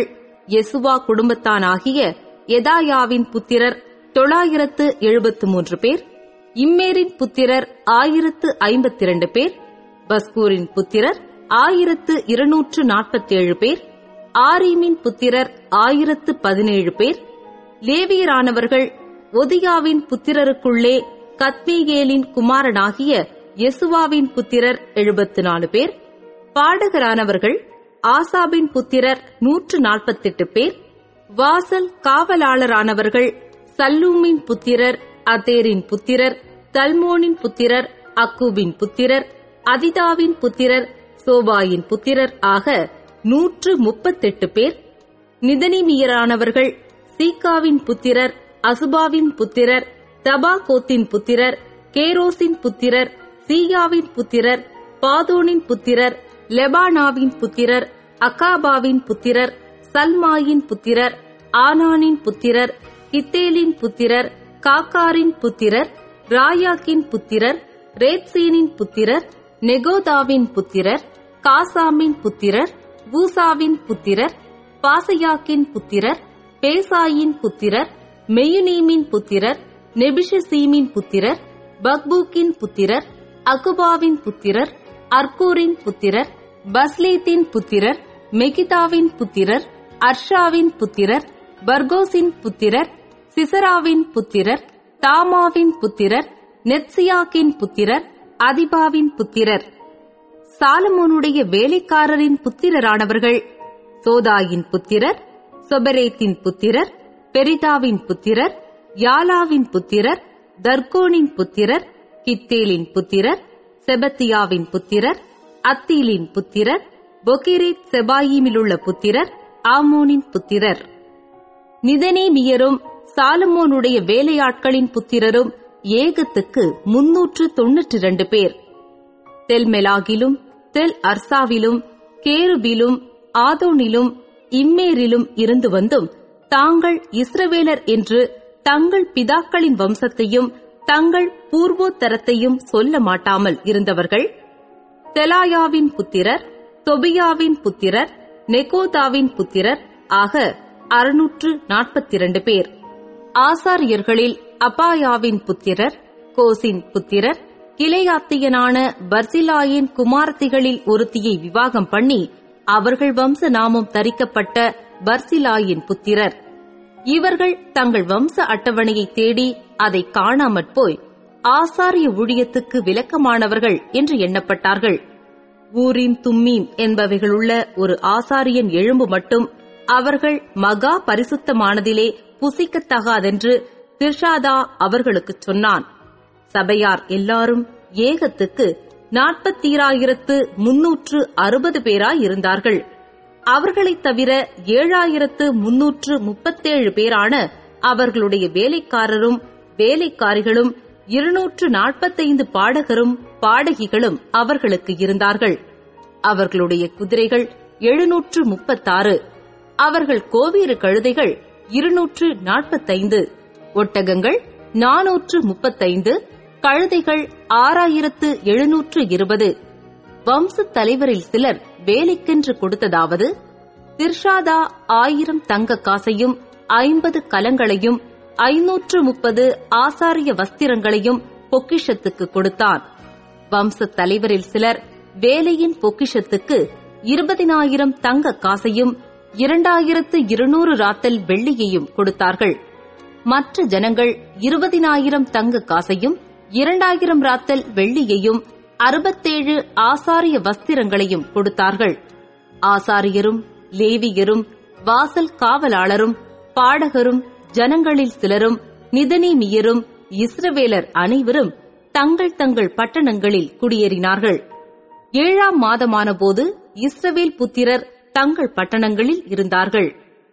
யெசுவா குடும்பத்தானாகிய எதாயாவின் புத்திரர் தொள்ளாயிரத்து எழுபத்து மூன்று பேர் இம்மேரின் புத்திரர் ஆயிரத்து ஐம்பத்தி இரண்டு பேர் பஸ்கூரின் புத்திரர் ஆயிரத்து இருநூற்று நாற்பத்தேழு பேர் ஆரீமின் புத்திரர் ஆயிரத்து பதினேழு பேர் லேவியரானவர்கள் ஒதியாவின் புத்திரருக்குள்ளே கத்மீகேலின் குமாரனாகிய யெசுவாவின் புத்திரர் எழுபத்து நாலு பேர் பாடகரானவர்கள் ஆசாபின் புத்திரர் நூற்று நாற்பத்தெட்டு பேர் வாசல் காவலாளரானவர்கள் சல்லூமின் புத்திரர் அதேரின் புத்திரர் தல்மோனின் புத்திரர் அக்கூபின் புத்திரர் அதிதாவின் புத்திரர் சோபாயின் புத்திரர் ஆக நூற்று முப்பத்தெட்டு பேர் நிதனிமியரானவர்கள் சீகாவின் புத்திரர் அசுபாவின் புத்திரர் தபாகோத்தின் புத்திரர் கேரோசின் புத்திரர் சீயாவின் புத்திரர் பாதோனின் புத்திரர் லெபானாவின் புத்திரர் அகாபாவின் புத்திரர் சல்மாயின் புத்திரர் ஆனானின் புத்திரர் கித்தேலின் புத்திரர் காக்காரின் புத்திரர் ராயாக்கின் புத்திரர் ரேத்சீனின் புத்திரர் நெகோதாவின் புத்திரர் காசாமின் புத்திரர் பூசாவின் புத்திரர் பாசையாக்கின் புத்திரர் பேசாயின் புத்திரர் மெயுனீமின் புத்திரர் நெபிஷசீமின் புத்திரர் பக்பூக்கின் புத்திரர் அகுபாவின் புத்திரர் அர்கூரின் புத்திரர் பஸ்லேத்தின் புத்திரர் மெகிதாவின் புத்திரர் அர்ஷாவின் புத்திரர் பர்கோசின் புத்திரர் சிசராவின் புத்திரர் தாமாவின் புத்திரர் நெத்சியாக்கின் புத்திரர் அதிபாவின் புத்திரர் சாலமோனுடைய வேலைக்காரரின் புத்திரரானவர்கள் சோதாயின் புத்திரர் சொபரேத்தின் புத்திரர் பெரிதாவின் புத்திரர் யாலாவின் புத்திரர் தர்கோனின் புத்திரர் கித்தேலின் புத்திரர் செபத்தியாவின் புத்திரர் அத்தீலின் புத்திரர் பொகிரேத் செபாயிமிலுள்ள புத்திரர் ஆமோனின் புத்திரர் நிதனேமியரும் சாலமோனுடைய வேலையாட்களின் புத்திரரும் ஏகத்துக்கு முன்னூற்று தொன்னூற்றி இரண்டு பேர் தெல்மெலாகிலும் தெல் அர்சாவிலும் கேருபிலும் ஆதோனிலும் இம்மேரிலும் இருந்து வந்தும் தாங்கள் இஸ்ரவேலர் என்று தங்கள் பிதாக்களின் வம்சத்தையும் தங்கள் பூர்வோத்தரத்தையும் சொல்ல மாட்டாமல் இருந்தவர்கள் தெலாயாவின் புத்திரர் தொபியாவின் புத்திரர் நெகோதாவின் புத்திரர் ஆக அறுநூற்று நாற்பத்தி இரண்டு பேர் ஆசாரியர்களில் அபாயாவின் புத்திரர் கோசின் புத்திரர் கிளையாத்தியனான பர்சிலாயின் குமாரத்திகளில் ஒருத்தியை விவாகம் பண்ணி அவர்கள் வம்ச நாமம் தரிக்கப்பட்ட பர்சிலாயின் புத்திரர் இவர்கள் தங்கள் வம்ச அட்டவணையை தேடி அதை காணாமற் போய் ஆசாரிய ஊழியத்துக்கு விலக்கமானவர்கள் என்று எண்ணப்பட்டார்கள் ஊரின் தும்மீம் என்பவைகளுள்ள ஒரு ஆசாரியன் எழும்பு மட்டும் அவர்கள் மகா பரிசுத்தமானதிலே புசிக்கத்தகாதென்று திர்ஷாதா அவர்களுக்குச் சொன்னான் சபையார் எல்லாரும் ஏகத்துக்கு நாற்பத்தீராயிரத்து முன்னூற்று அறுபது பேராயிருந்தார்கள் அவர்களைத் தவிர ஏழாயிரத்து முன்னூற்று முப்பத்தேழு பேரான அவர்களுடைய வேலைக்காரரும் வேலைக்காரிகளும் இருநூற்று நாற்பத்தைந்து பாடகரும் பாடகிகளும் அவர்களுக்கு இருந்தார்கள் அவர்களுடைய குதிரைகள் எழுநூற்று முப்பத்தாறு அவர்கள் கோவேறு கழுதைகள் இருநூற்று நாற்பத்தைந்து ஒட்டகங்கள் நானூற்று முப்பத்தைந்து கழுதைகள் ஆறாயிரத்து எழுநூற்று இருபது வம்சத் தலைவரில் சிலர் வேலைக்கென்று கொடுத்ததாவது திர்ஷாதா ஆயிரம் தங்க காசையும் ஐம்பது கலங்களையும் ஐநூற்று முப்பது ஆசாரிய வஸ்திரங்களையும் பொக்கிஷத்துக்கு கொடுத்தான் வம்சத் தலைவரில் சிலர் வேலையின் பொக்கிஷத்துக்கு இருபதினாயிரம் தங்க காசையும் இரண்டாயிரத்து இருநூறு ராத்தல் வெள்ளியையும் கொடுத்தார்கள் மற்ற ஜனங்கள் இருபதினாயிரம் தங்க காசையும் இரண்டாயிரம் ராத்தல் வெள்ளியையும் அறுபத்தேழு ஆசாரிய வஸ்திரங்களையும் கொடுத்தார்கள் ஆசாரியரும் லேவியரும் வாசல் காவலாளரும் பாடகரும் ஜனங்களில் சிலரும் நிதனீமியரும் இஸ்ரவேலர் அனைவரும் தங்கள் தங்கள் பட்டணங்களில் குடியேறினார்கள் ஏழாம் மாதமான போது இஸ்ரவேல் புத்திரர் தங்கள் பட்டணங்களில் இருந்தார்கள்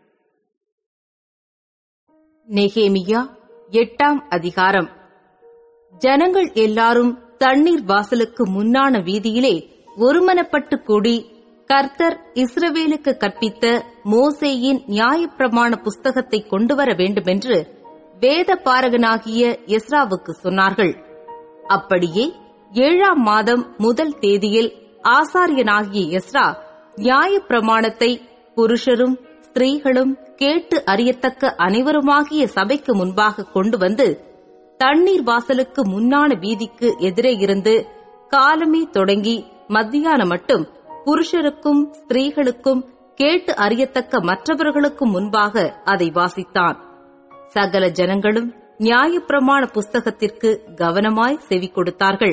நெகேமியா எட்டாம் அதிகாரம் ஜனங்கள் எல்லாரும் தண்ணீர் வாசலுக்கு முன்னான வீதியிலே ஒருமனப்பட்டு கூடி கர்த்தர் இஸ்ரவேலுக்கு கற்பித்த மோசேயின் நியாயப்பிரமாண புஸ்தகத்தை கொண்டு வர வேண்டுமென்று வேத பாரகனாகிய எஸ்ராவுக்கு சொன்னார்கள் அப்படியே ஏழாம் மாதம் முதல் தேதியில் ஆசாரியனாகிய எஸ்ரா நியாயப்பிரமாணத்தை புருஷரும் ஸ்திரீகளும் கேட்டு அறியத்தக்க அனைவருமாகிய சபைக்கு முன்பாக கொண்டு வந்து தண்ணீர் வாசலுக்கு முன்னான வீதிக்கு எதிரே இருந்து காலமே தொடங்கி மத்தியானம் மட்டும் புருஷருக்கும் ஸ்திரீகளுக்கும் கேட்டு அறியத்தக்க மற்றவர்களுக்கும் முன்பாக அதை வாசித்தான் சகல ஜனங்களும் நியாயப்பிரமாண புஸ்தகத்திற்கு கவனமாய் செவி கொடுத்தார்கள்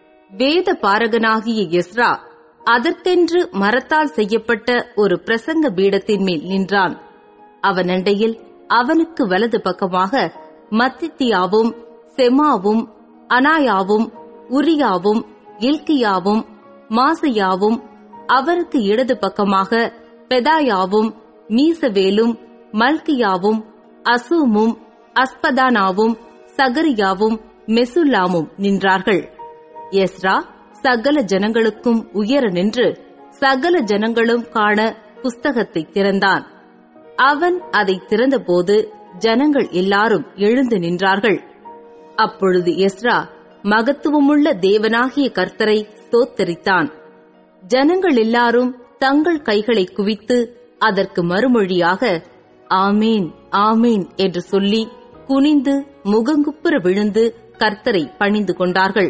வேத பாரகனாகிய எஸ்ரா அதற்கென்று மரத்தால் செய்யப்பட்ட ஒரு பிரசங்க பீடத்தின் மேல் நின்றான் அவன் அண்டையில் அவனுக்கு வலது பக்கமாக மத்தித்தியாவும் செமாவும் அனாயாவும் உரியாவும் இல்கியாவும் மாசையாவும் அவருக்கு இடது பக்கமாக பெதாயாவும் மீசவேலும் மல்கியாவும் அசூமும் அஸ்பதானாவும் சகரியாவும் மெசுல்லாமும் நின்றார்கள் எஸ்ரா சகல ஜனங்களுக்கும் உயர நின்று சகல ஜனங்களும் காண புஸ்தகத்தை திறந்தான் அவன் அதை திறந்தபோது ஜனங்கள் எல்லாரும் எழுந்து நின்றார்கள் அப்பொழுது எஸ்ரா மகத்துவமுள்ள தேவனாகிய கர்த்தரை ஸ்தோத்தரித்தான் ஜனங்கள் எல்லாரும் தங்கள் கைகளை குவித்து அதற்கு மறுமொழியாக ஆமேன் ஆமேன் என்று சொல்லி குனிந்து முகங்குப்புற விழுந்து கர்த்தரை பணிந்து கொண்டார்கள்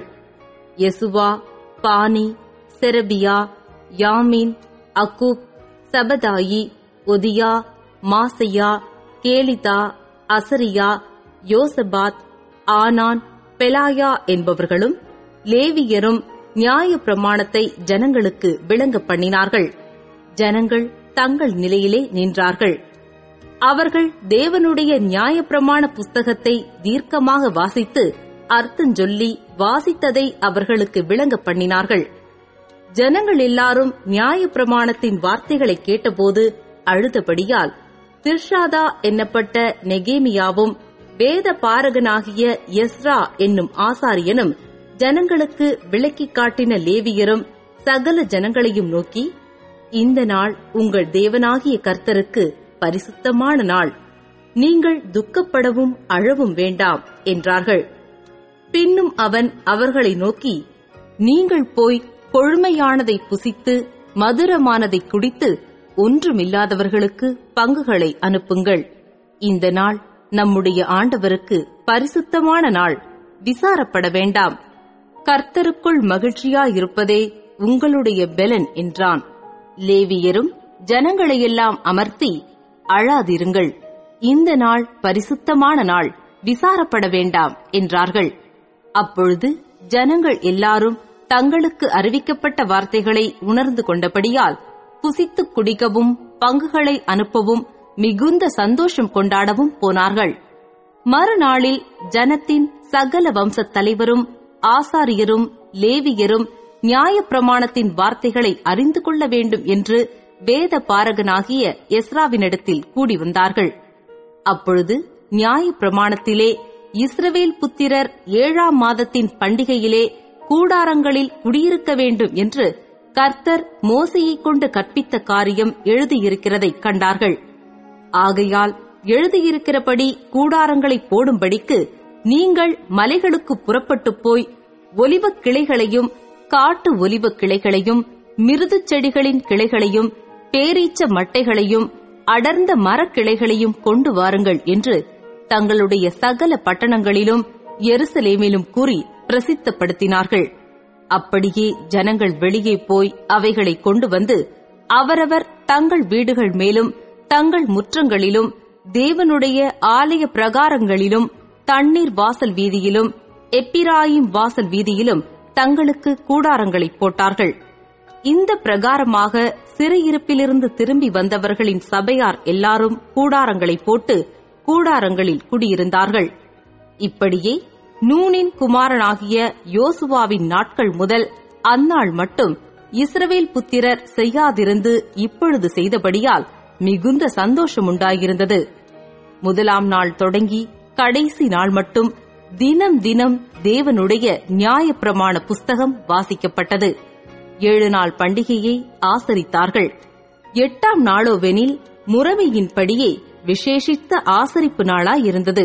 யெசுவா பானி செரபியா யாமின் அக்கூப் சபதாயி ஒதியா மாசையா கேலிதா அசரியா யோசபாத் ஆனான் பெலாயா என்பவர்களும் லேவியரும் நியாய பிரமாணத்தை ஜனங்களுக்கு விளங்க பண்ணினார்கள் ஜனங்கள் தங்கள் நிலையிலே நின்றார்கள் அவர்கள் தேவனுடைய நியாயப்பிரமாண புஸ்தகத்தை தீர்க்கமாக வாசித்து அர்த்தஞ்சொல்லி வாசித்ததை அவர்களுக்கு விளங்க பண்ணினார்கள் ஜனங்கள் எல்லாரும் நியாயப்பிரமாணத்தின் வார்த்தைகளை கேட்டபோது அழுதபடியால் திர்ஷாதா என்னப்பட்ட நெகேமியாவும் வேத பாரகனாகிய எஸ்ரா என்னும் ஆசாரியனும் ஜனங்களுக்கு விளக்கிக் காட்டின லேவியரும் சகல ஜனங்களையும் நோக்கி இந்த நாள் உங்கள் தேவனாகிய கர்த்தருக்கு பரிசுத்தமான நாள் நீங்கள் துக்கப்படவும் அழவும் வேண்டாம் என்றார்கள் பின்னும் அவன் அவர்களை நோக்கி நீங்கள் போய் கொழுமையானதை புசித்து மதுரமானதை குடித்து ஒன்றுமில்லாதவர்களுக்கு பங்குகளை அனுப்புங்கள் இந்த நாள் நம்முடைய ஆண்டவருக்கு பரிசுத்தமான நாள் விசாரப்பட வேண்டாம் கர்த்தருக்குள் மகிழ்ச்சியாயிருப்பதே உங்களுடைய பெலன் என்றான் லேவியரும் ஜனங்களையெல்லாம் அமர்த்தி அழாதிருங்கள் இந்த நாள் பரிசுத்தமான நாள் விசாரப்பட வேண்டாம் என்றார்கள் அப்பொழுது ஜனங்கள் எல்லாரும் தங்களுக்கு அறிவிக்கப்பட்ட வார்த்தைகளை உணர்ந்து கொண்டபடியால் புசித்துக் குடிக்கவும் பங்குகளை அனுப்பவும் மிகுந்த சந்தோஷம் கொண்டாடவும் போனார்கள் மறுநாளில் ஜனத்தின் சகல வம்சத் தலைவரும் ஆசாரியரும் லேவியரும் நியாயப்பிரமாணத்தின் வார்த்தைகளை அறிந்து கொள்ள வேண்டும் என்று வேத பாரகனாகிய எஸ்ராவினிடத்தில் கூடி வந்தார்கள் அப்பொழுது நியாயப்பிரமாணத்திலே இஸ்ரவேல் புத்திரர் ஏழாம் மாதத்தின் பண்டிகையிலே கூடாரங்களில் குடியிருக்க வேண்டும் என்று கர்த்தர் மோசையைக் கொண்டு கற்பித்த காரியம் எழுதியிருக்கிறதைக் கண்டார்கள் ஆகையால் எழுதியிருக்கிறபடி கூடாரங்களை போடும்படிக்கு நீங்கள் மலைகளுக்கு புறப்பட்டுப் போய் ஒலிவக் கிளைகளையும் காட்டு ஒலிவக் கிளைகளையும் மிருதுச் செடிகளின் கிளைகளையும் பேரீச்ச மட்டைகளையும் அடர்ந்த மரக்கிளைகளையும் கொண்டு வாருங்கள் என்று தங்களுடைய சகல பட்டணங்களிலும் எருசலேமிலும் கூறி பிரசித்தப்படுத்தினார்கள் அப்படியே ஜனங்கள் வெளியே போய் அவைகளை கொண்டு வந்து அவரவர் தங்கள் வீடுகள் மேலும் தங்கள் முற்றங்களிலும் தேவனுடைய ஆலய பிரகாரங்களிலும் தண்ணீர் வாசல் வீதியிலும் எப்பிராயிம் வாசல் வீதியிலும் தங்களுக்கு கூடாரங்களை போட்டார்கள் இந்த பிரகாரமாக சிறையிருப்பிலிருந்து திரும்பி வந்தவர்களின் சபையார் எல்லாரும் கூடாரங்களை போட்டு கூடாரங்களில் குடியிருந்தார்கள் இப்படியே நூனின் குமாரனாகிய யோசுவாவின் நாட்கள் முதல் அந்நாள் மட்டும் இஸ்ரவேல் புத்திரர் செய்யாதிருந்து இப்பொழுது செய்தபடியால் மிகுந்த சந்தோஷம் உண்டாயிருந்தது முதலாம் நாள் தொடங்கி கடைசி நாள் மட்டும் தினம் தினம் தேவனுடைய நியாயப்பிரமாண புஸ்தகம் வாசிக்கப்பட்டது ஏழு நாள் பண்டிகையை ஆசரித்தார்கள் எட்டாம் நாளோவெனில் முறைமையின்படியே விசேஷித்த ஆசரிப்பு நாளாயிருந்தது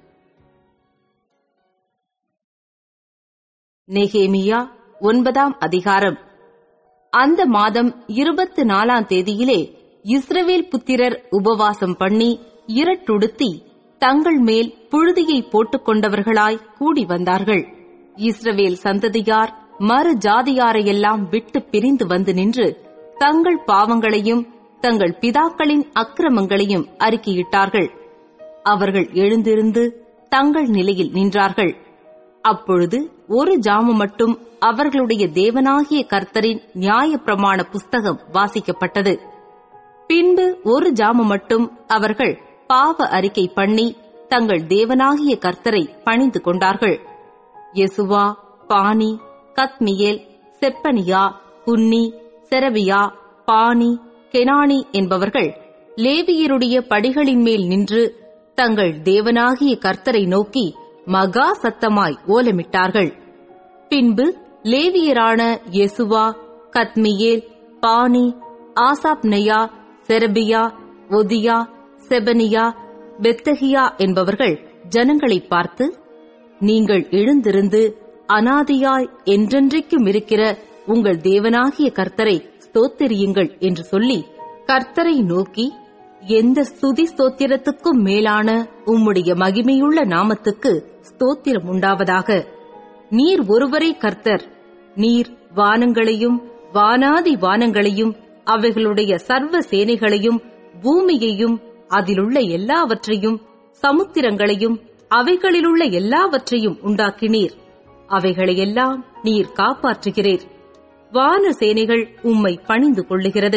நெகேமியா ஒன்பதாம் அதிகாரம் அந்த மாதம் இருபத்து நாலாம் தேதியிலே இஸ்ரவேல் புத்திரர் உபவாசம் பண்ணி இரட்டுடுத்தி தங்கள் மேல் புழுதியை போட்டுக் கொண்டவர்களாய் கூடி வந்தார்கள் இஸ்ரவேல் சந்ததியார் மறு ஜாதியாரையெல்லாம் விட்டு பிரிந்து வந்து நின்று தங்கள் பாவங்களையும் தங்கள் பிதாக்களின் அக்கிரமங்களையும் அறிக்கையிட்டார்கள் அவர்கள் எழுந்திருந்து தங்கள் நிலையில் நின்றார்கள் அப்பொழுது ஒரு ஜாமு மட்டும் அவர்களுடைய தேவனாகிய கர்த்தரின் நியாயப்பிரமாண புஸ்தகம் வாசிக்கப்பட்டது பின்பு ஒரு ஜாமு மட்டும் அவர்கள் பாவ அறிக்கை பண்ணி தங்கள் தேவனாகிய கர்த்தரை பணிந்து கொண்டார்கள் யெசுவா பானி கத்மியேல் செப்பனியா புன்னி செரபியா பானி கெனானி என்பவர்கள் லேவியருடைய படிகளின் மேல் நின்று தங்கள் தேவனாகிய கர்த்தரை நோக்கி மகா சத்தமாய் ஓலமிட்டார்கள் பின்பு லேவியரான யெசுவா கத்மியேல் பானி ஆசாப்னெயா செரபியா ஒதியா செபனியா பெத்தகியா என்பவர்கள் ஜனங்களை பார்த்து நீங்கள் எழுந்திருந்து அனாதியாய் என்றென்றைக்கும் இருக்கிற உங்கள் தேவனாகிய கர்த்தரை ஸ்தோத்திரியுங்கள் என்று சொல்லி கர்த்தரை நோக்கி எந்த ஸ்துதி ஸ்தோத்திரத்துக்கும் மேலான உம்முடைய மகிமையுள்ள நாமத்துக்கு ஸ்தோத்திரம் உண்டாவதாக நீர் ஒருவரே கர்த்தர் நீர் வானங்களையும் வானாதி வானங்களையும் அவைகளுடைய சர்வ சேனைகளையும் பூமியையும் அதிலுள்ள எல்லாவற்றையும் சமுத்திரங்களையும் அவைகளிலுள்ள எல்லாவற்றையும் உண்டாக்கினீர் அவைகளையெல்லாம் நீர் காப்பாற்றுகிறீர் வான சேனைகள் உம்மை பணிந்து கொள்ளுகிறது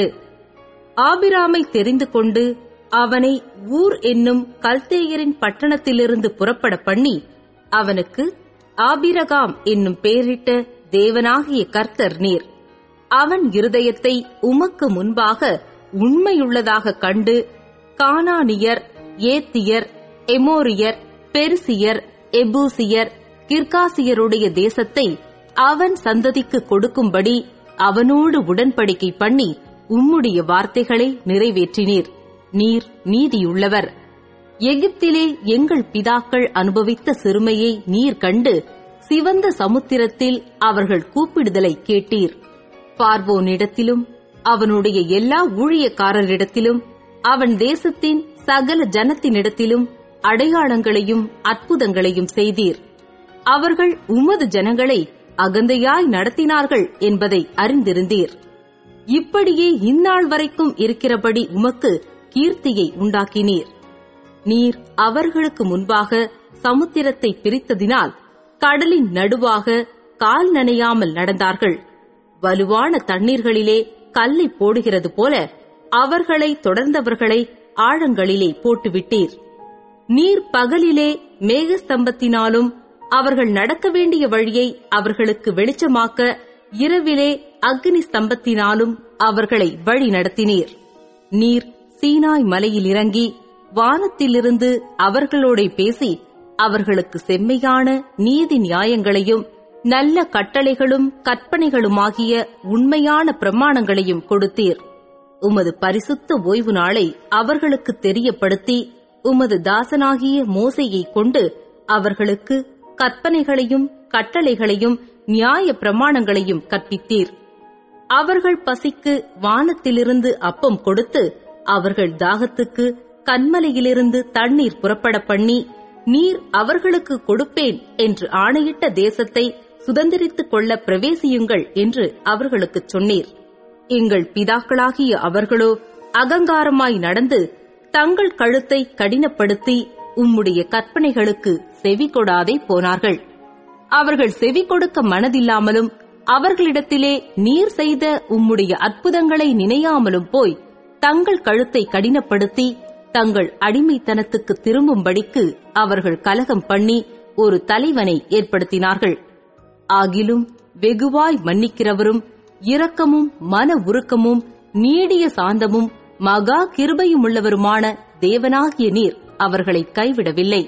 ஆபிராமை தெரிந்து கொண்டு அவனை ஊர் என்னும் கல்தேயரின் பட்டணத்திலிருந்து புறப்பட பண்ணி அவனுக்கு ஆபிரகாம் என்னும் பெயரிட்ட தேவனாகிய கர்த்தர் நீர் அவன் இருதயத்தை உமக்கு முன்பாக உண்மையுள்ளதாக கண்டு கானானியர் ஏத்தியர் எமோரியர் பெருசியர் எபூசியர் கிர்காசியருடைய தேசத்தை அவன் சந்ததிக்கு கொடுக்கும்படி அவனோடு உடன்படிக்கை பண்ணி உம்முடைய வார்த்தைகளை நிறைவேற்றினீர் நீர் நீதியுள்ளவர் எகிப்திலே எங்கள் பிதாக்கள் அனுபவித்த சிறுமையை நீர் கண்டு சிவந்த சமுத்திரத்தில் அவர்கள் கூப்பிடுதலை கேட்டீர் பார்வோனிடத்திலும் அவனுடைய எல்லா ஊழியக்காரரிடத்திலும் அவன் தேசத்தின் சகல ஜனத்தினிடத்திலும் அடையாளங்களையும் அற்புதங்களையும் செய்தீர் அவர்கள் உமது ஜனங்களை அகந்தையாய் நடத்தினார்கள் என்பதை அறிந்திருந்தீர் இப்படியே இந்நாள் வரைக்கும் இருக்கிறபடி உமக்கு கீர்த்தியை உண்டாக்கினீர் நீர் அவர்களுக்கு முன்பாக சமுத்திரத்தை பிரித்ததினால் கடலின் நடுவாக கால் நனையாமல் நடந்தார்கள் வலுவான தண்ணீர்களிலே கல்லை போடுகிறது போல அவர்களை தொடர்ந்தவர்களை ஆழங்களிலே போட்டுவிட்டீர் நீர் பகலிலே மேகஸ்தம்பத்தினாலும் அவர்கள் நடக்க வேண்டிய வழியை அவர்களுக்கு வெளிச்சமாக்க இரவிலே அக்னி ஸ்தம்பத்தினாலும் அவர்களை வழி நடத்தினீர் நீர் சீனாய் மலையில் இறங்கி வானத்திலிருந்து அவர்களோட பேசி அவர்களுக்கு செம்மையான நீதி நியாயங்களையும் நல்ல கட்டளைகளும் கற்பனைகளுமாகிய உண்மையான பிரமாணங்களையும் கொடுத்தீர் உமது பரிசுத்த ஓய்வு நாளை அவர்களுக்கு தெரியப்படுத்தி உமது தாசனாகிய மோசையை கொண்டு அவர்களுக்கு கற்பனைகளையும் கட்டளைகளையும் நியாய பிரமாணங்களையும் கற்பித்தீர் அவர்கள் பசிக்கு வானத்திலிருந்து அப்பம் கொடுத்து அவர்கள் தாகத்துக்கு கண்மலையிலிருந்து தண்ணீர் புறப்பட பண்ணி நீர் அவர்களுக்கு கொடுப்பேன் என்று ஆணையிட்ட தேசத்தை சுதந்திரித்துக் கொள்ள பிரவேசியுங்கள் என்று அவர்களுக்குச் சொன்னீர் எங்கள் பிதாக்களாகிய அவர்களோ அகங்காரமாய் நடந்து தங்கள் கழுத்தை கடினப்படுத்தி உம்முடைய கற்பனைகளுக்கு செவி கொடாதே போனார்கள் அவர்கள் செவி கொடுக்க மனதில்லாமலும் அவர்களிடத்திலே நீர் செய்த உம்முடைய அற்புதங்களை நினையாமலும் போய் தங்கள் கழுத்தை கடினப்படுத்தி தங்கள் அடிமைத்தனத்துக்கு திரும்பும்படிக்கு அவர்கள் கலகம் பண்ணி ஒரு தலைவனை ஏற்படுத்தினார்கள் ஆகிலும் வெகுவாய் மன்னிக்கிறவரும் இரக்கமும் மன உருக்கமும் நீடிய சாந்தமும் மகா கிருபையுமுள்ளவருமான தேவனாகிய நீர் அவர்களை கைவிடவில்லை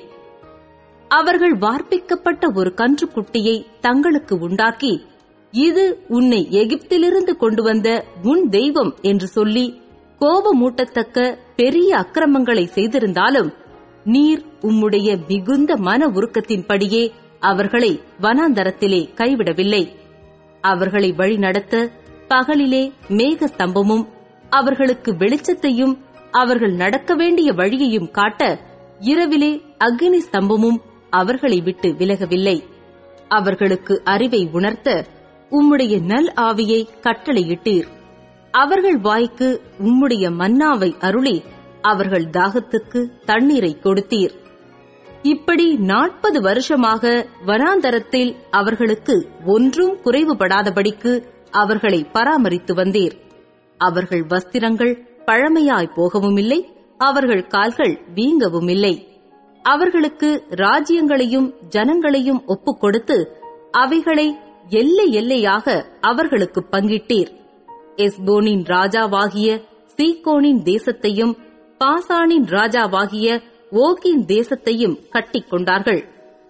அவர்கள் வார்ப்பிக்கப்பட்ட ஒரு கன்றுக்குட்டியை தங்களுக்கு உண்டாக்கி இது உன்னை எகிப்திலிருந்து கொண்டு வந்த உன் தெய்வம் என்று சொல்லி கோபமூட்டத்தக்க பெரிய அக்கிரமங்களை செய்திருந்தாலும் நீர் உம்முடைய மிகுந்த மன உருக்கத்தின்படியே அவர்களை வனாந்தரத்திலே கைவிடவில்லை அவர்களை வழிநடத்த பகலிலே மேக ஸ்தம்பமும் அவர்களுக்கு வெளிச்சத்தையும் அவர்கள் நடக்க வேண்டிய வழியையும் காட்ட இரவிலே அக்னி ஸ்தம்பமும் அவர்களை விட்டு விலகவில்லை அவர்களுக்கு அறிவை உணர்த்த உம்முடைய நல் ஆவியை கட்டளையிட்டீர் அவர்கள் வாய்க்கு உம்முடைய மன்னாவை அருளி அவர்கள் தாகத்துக்கு தண்ணீரை கொடுத்தீர் இப்படி நாற்பது வருஷமாக வனாந்தரத்தில் அவர்களுக்கு ஒன்றும் குறைவுபடாதபடிக்கு அவர்களை பராமரித்து வந்தீர் அவர்கள் வஸ்திரங்கள் பழமையாய் போகவும் இல்லை அவர்கள் கால்கள் வீங்கவும் இல்லை அவர்களுக்கு ராஜ்யங்களையும் ஜனங்களையும் ஒப்புக் கொடுத்து அவைகளை எல்லை எல்லையாக அவர்களுக்கு பங்கிட்டீர் எஸ்போனின் ராஜாவாகிய சீகோனின் தேசத்தையும் பாசானின் ராஜாவாகிய ஓகின் தேசத்தையும் கட்டிக் கொண்டார்கள்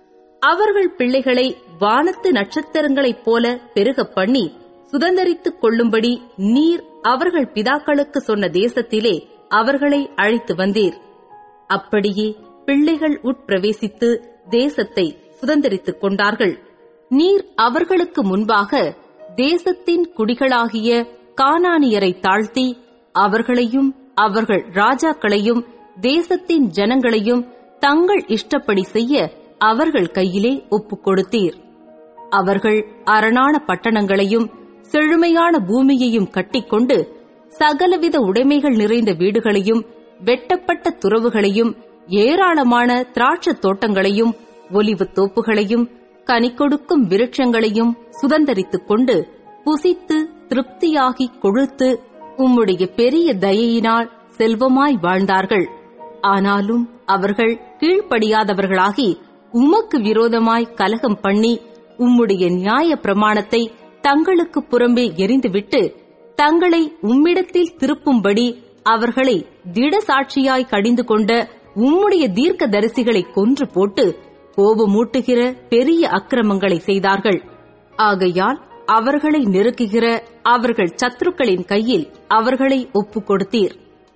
அவர்கள் பிள்ளைகளை வானத்து நட்சத்திரங்களைப் போல பெருகப் பண்ணி சுதந்தரித்துக் கொள்ளும்படி நீர் அவர்கள் பிதாக்களுக்கு சொன்ன தேசத்திலே அவர்களை அழைத்து வந்தீர் அப்படியே பிள்ளைகள் உட்பிரவேசித்து தேசத்தை சுதந்தரித்துக் கொண்டார்கள் நீர் அவர்களுக்கு முன்பாக தேசத்தின் குடிகளாகிய கானானியரை தாழ்த்தி அவர்களையும் அவர்கள் ராஜாக்களையும் தேசத்தின் ஜனங்களையும் தங்கள் இஷ்டப்படி செய்ய அவர்கள் கையிலே ஒப்புக் கொடுத்தீர் அவர்கள் அரணான பட்டணங்களையும் செழுமையான பூமியையும் கட்டிக்கொண்டு சகலவித உடைமைகள் நிறைந்த வீடுகளையும் வெட்டப்பட்ட துறவுகளையும் ஏராளமான திராட்சத் தோட்டங்களையும் ஒலிவுத் தோப்புகளையும் கனி கொடுக்கும் விருட்சங்களையும் சுதந்தரித்துக் கொண்டு புசித்து திருப்தியாகி கொழுத்து உம்முடைய பெரிய தயையினால் செல்வமாய் வாழ்ந்தார்கள் ஆனாலும் அவர்கள் கீழ்ப்படியாதவர்களாகி உமக்கு விரோதமாய் கலகம் பண்ணி உம்முடைய நியாய பிரமாணத்தை தங்களுக்கு புறம்பே எரிந்துவிட்டு தங்களை உம்மிடத்தில் திருப்பும்படி அவர்களை திடசாட்சியாய் கடிந்து கொண்ட உம்முடைய தீர்க்க தரிசிகளை கொன்று போட்டு கோபமூட்டுகிற பெரிய அக்கிரமங்களை செய்தார்கள் ஆகையால் அவர்களை நெருக்குகிற அவர்கள் சத்துருக்களின் கையில் அவர்களை ஒப்புக் கொடுத்தீர்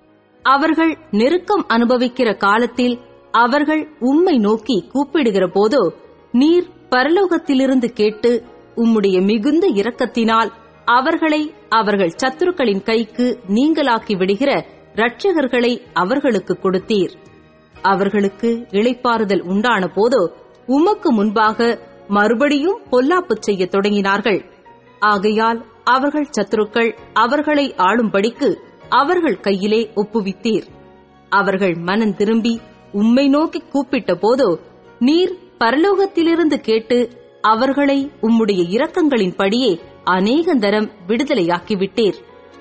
அவர்கள் நெருக்கம் அனுபவிக்கிற காலத்தில் அவர்கள் உம்மை நோக்கி கூப்பிடுகிற போதோ நீர் பரலோகத்திலிருந்து கேட்டு உம்முடைய மிகுந்த இரக்கத்தினால் அவர்களை அவர்கள் சத்துருக்களின் கைக்கு நீங்களாக்கி விடுகிற இரட்சகர்களை அவர்களுக்கு கொடுத்தீர் அவர்களுக்கு இளைப்பாறுதல் உண்டான போதோ உமக்கு முன்பாக மறுபடியும் பொல்லாப்பு செய்ய தொடங்கினார்கள் ஆகையால் அவர்கள் சத்துருக்கள் அவர்களை ஆளும்படிக்கு அவர்கள் கையிலே ஒப்புவித்தீர் அவர்கள் மனம் திரும்பி உம்மை நோக்கி கூப்பிட்ட போதோ நீர் பரலோகத்திலிருந்து கேட்டு அவர்களை உம்முடைய இரக்கங்களின்படியே அநேகந்தரம் விடுதலையாக்கிவிட்டீர்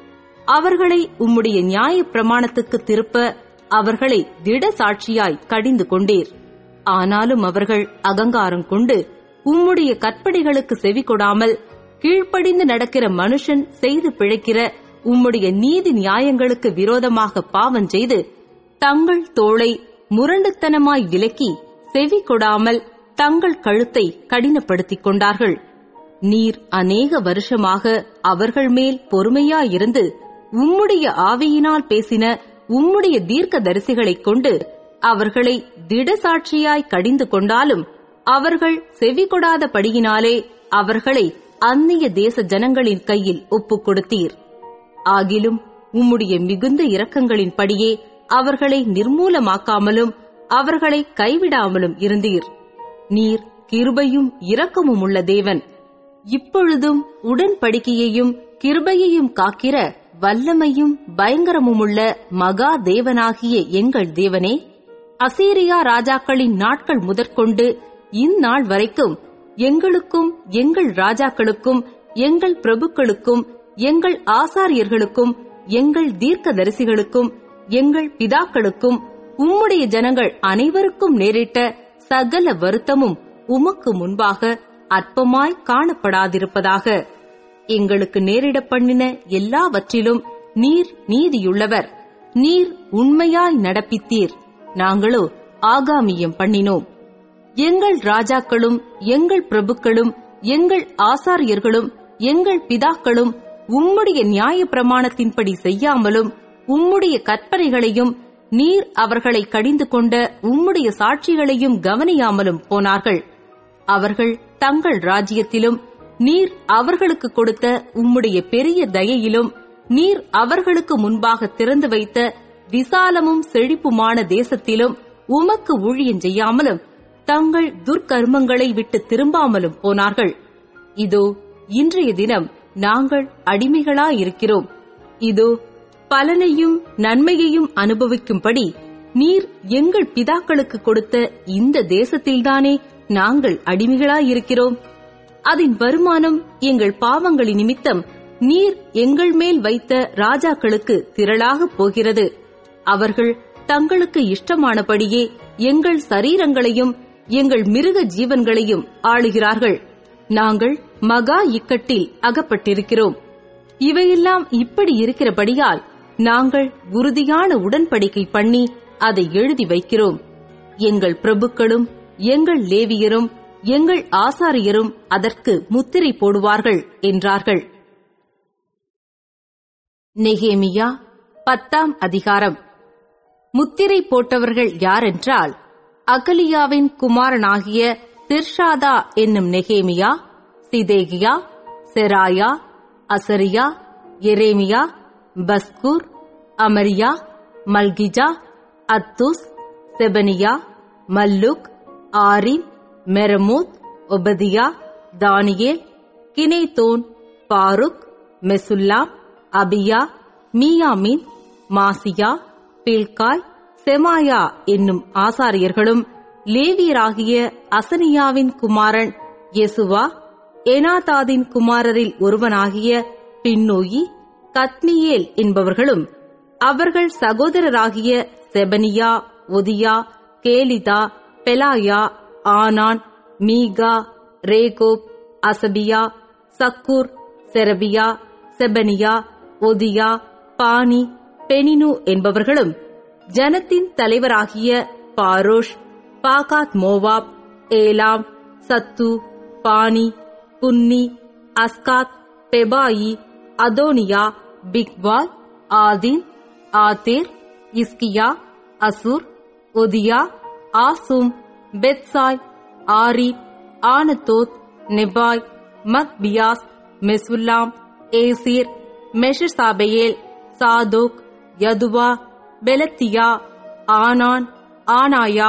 அவர்களை உம்முடைய நியாய பிரமாணத்துக்கு திருப்ப அவர்களை திட சாட்சியாய் கடிந்து கொண்டீர் ஆனாலும் அவர்கள் அகங்காரம் கொண்டு உம்முடைய கற்பனைகளுக்கு செவி கொடாமல் கீழ்ப்படிந்து நடக்கிற மனுஷன் செய்து பிழைக்கிற உம்முடைய நீதி நியாயங்களுக்கு விரோதமாக பாவம் செய்து தங்கள் தோளை முரண்டுத்தனமாய் விலக்கி செவி கொடாமல் தங்கள் கழுத்தை கடினப்படுத்திக் கொண்டார்கள் நீர் அநேக வருஷமாக அவர்கள் மேல் பொறுமையாயிருந்து உம்முடைய ஆவியினால் பேசின உம்முடைய தீர்க்க தரிசிகளைக் கொண்டு அவர்களை திடசாட்சியாய் கடிந்து கொண்டாலும் அவர்கள் செவி கொடாதபடியினாலே அவர்களை அந்நிய தேச ஜனங்களின் கையில் ஒப்புக் கொடுத்தீர் ஆகிலும் உம்முடைய மிகுந்த இரக்கங்களின்படியே அவர்களை நிர்மூலமாக்காமலும் அவர்களை கைவிடாமலும் இருந்தீர் நீர் கிருபையும் இரக்கமும் உள்ள தேவன் இப்பொழுதும் உடன்படிக்கையையும் கிருபையையும் காக்கிற வல்லமையும் பயங்கரமுமுள்ள மகா தேவனாகிய எங்கள் தேவனே அசீரியா ராஜாக்களின் நாட்கள் முதற்கொண்டு இந்நாள் வரைக்கும் எங்களுக்கும் எங்கள் ராஜாக்களுக்கும் எங்கள் பிரபுக்களுக்கும் எங்கள் ஆசாரியர்களுக்கும் எங்கள் தீர்க்கதரிசிகளுக்கும் எங்கள் பிதாக்களுக்கும் உம்முடைய ஜனங்கள் அனைவருக்கும் நேரிட்ட சகல வருத்தமும் உமக்கு முன்பாக அற்பமாய் காணப்படாதிருப்பதாக எங்களுக்கு நேரிட பண்ணின எல்லாவற்றிலும் நீர் நீதியுள்ளவர் நீர் உண்மையாய் நடப்பித்தீர் நாங்களோ ஆகாமியம் பண்ணினோம் எங்கள் ராஜாக்களும் எங்கள் பிரபுக்களும் எங்கள் ஆசாரியர்களும் எங்கள் பிதாக்களும் உம்முடைய நியாய பிரமாணத்தின்படி செய்யாமலும் உம்முடைய கற்பனைகளையும் நீர் அவர்களை கடிந்து கொண்ட உம்முடைய சாட்சிகளையும் கவனியாமலும் போனார்கள் அவர்கள் தங்கள் ராஜ்யத்திலும் நீர் அவர்களுக்கு கொடுத்த உம்முடைய பெரிய தயையிலும் நீர் அவர்களுக்கு முன்பாக திறந்து வைத்த விசாலமும் செழிப்புமான தேசத்திலும் உமக்கு ஊழியம் செய்யாமலும் தங்கள் துர்க்கர்மங்களை விட்டு திரும்பாமலும் போனார்கள் இதோ இன்றைய தினம் நாங்கள் அடிமைகளாயிருக்கிறோம் இதோ பலனையும் நன்மையையும் அனுபவிக்கும்படி நீர் எங்கள் பிதாக்களுக்கு கொடுத்த இந்த தேசத்தில்தானே நாங்கள் அடிமைகளாயிருக்கிறோம் அதன் வருமானம் எங்கள் பாவங்களின் நிமித்தம் நீர் எங்கள் மேல் வைத்த ராஜாக்களுக்கு திரளாக போகிறது அவர்கள் தங்களுக்கு இஷ்டமானபடியே எங்கள் சரீரங்களையும் எங்கள் மிருக ஜீவன்களையும் ஆளுகிறார்கள் நாங்கள் மகா இக்கட்டில் அகப்பட்டிருக்கிறோம் இவையெல்லாம் இப்படி இருக்கிறபடியால் நாங்கள் உறுதியான உடன்படிக்கை பண்ணி அதை எழுதி வைக்கிறோம் எங்கள் பிரபுக்களும் எங்கள் லேவியரும் எங்கள் ஆசாரியரும் அதற்கு முத்திரை போடுவார்கள் என்றார்கள் நெகேமியா பத்தாம் அதிகாரம் முத்திரை போட்டவர்கள் யாரென்றால் அகலியாவின் குமாரனாகிய திர்ஷாதா என்னும் நெகேமியா சிதேகியா செராயா அசரியா எரேமியா பஸ்கூர் அமரியா மல்கிஜா அத்தூஸ் செபனியா மல்லுக் ஆரிம் மெரமூத் ஒபதியா தானியேல் கினேதோன் பாருக் மெசுல்லாம் அபியா மீயாமின் மாசியா பில்காய் செமாயா என்னும் ஆசாரியர்களும் லேவியராகிய அசனியாவின் குமாரன் யெசுவா எனாதாதின் குமாரரில் ஒருவனாகிய பின்னோயி கத்மியேல் என்பவர்களும் அவர்கள் சகோதரராகிய செபனியா ஒதியா கேலிதா பெலாயா ஆனான் மீகா ரேகோப் அசபியா சக்கூர் செரபியா செபனியா ஒதியா பானி பெனினு என்பவர்களும் ஜனத்தின் தலைவராகிய பாரோஷ் பாகாத் மோவாப் ஏலாம் சத்து பானி புன்னி அஸ்காத் பெபாயி அதோனியா பிக்வால் ஆதின் ஆதேர் இஸ்கியா அசூர் ஒதியா ஆசும் பெத்சாய் ஆரி ஆனத்தோத் நெபாய் மக்பியாஸ் மெசுல்லாம் ஏசீர் மெஷசாபெயேல் சாதோக் யதுவா பெலத்தியா ஆனான் ஆனாயா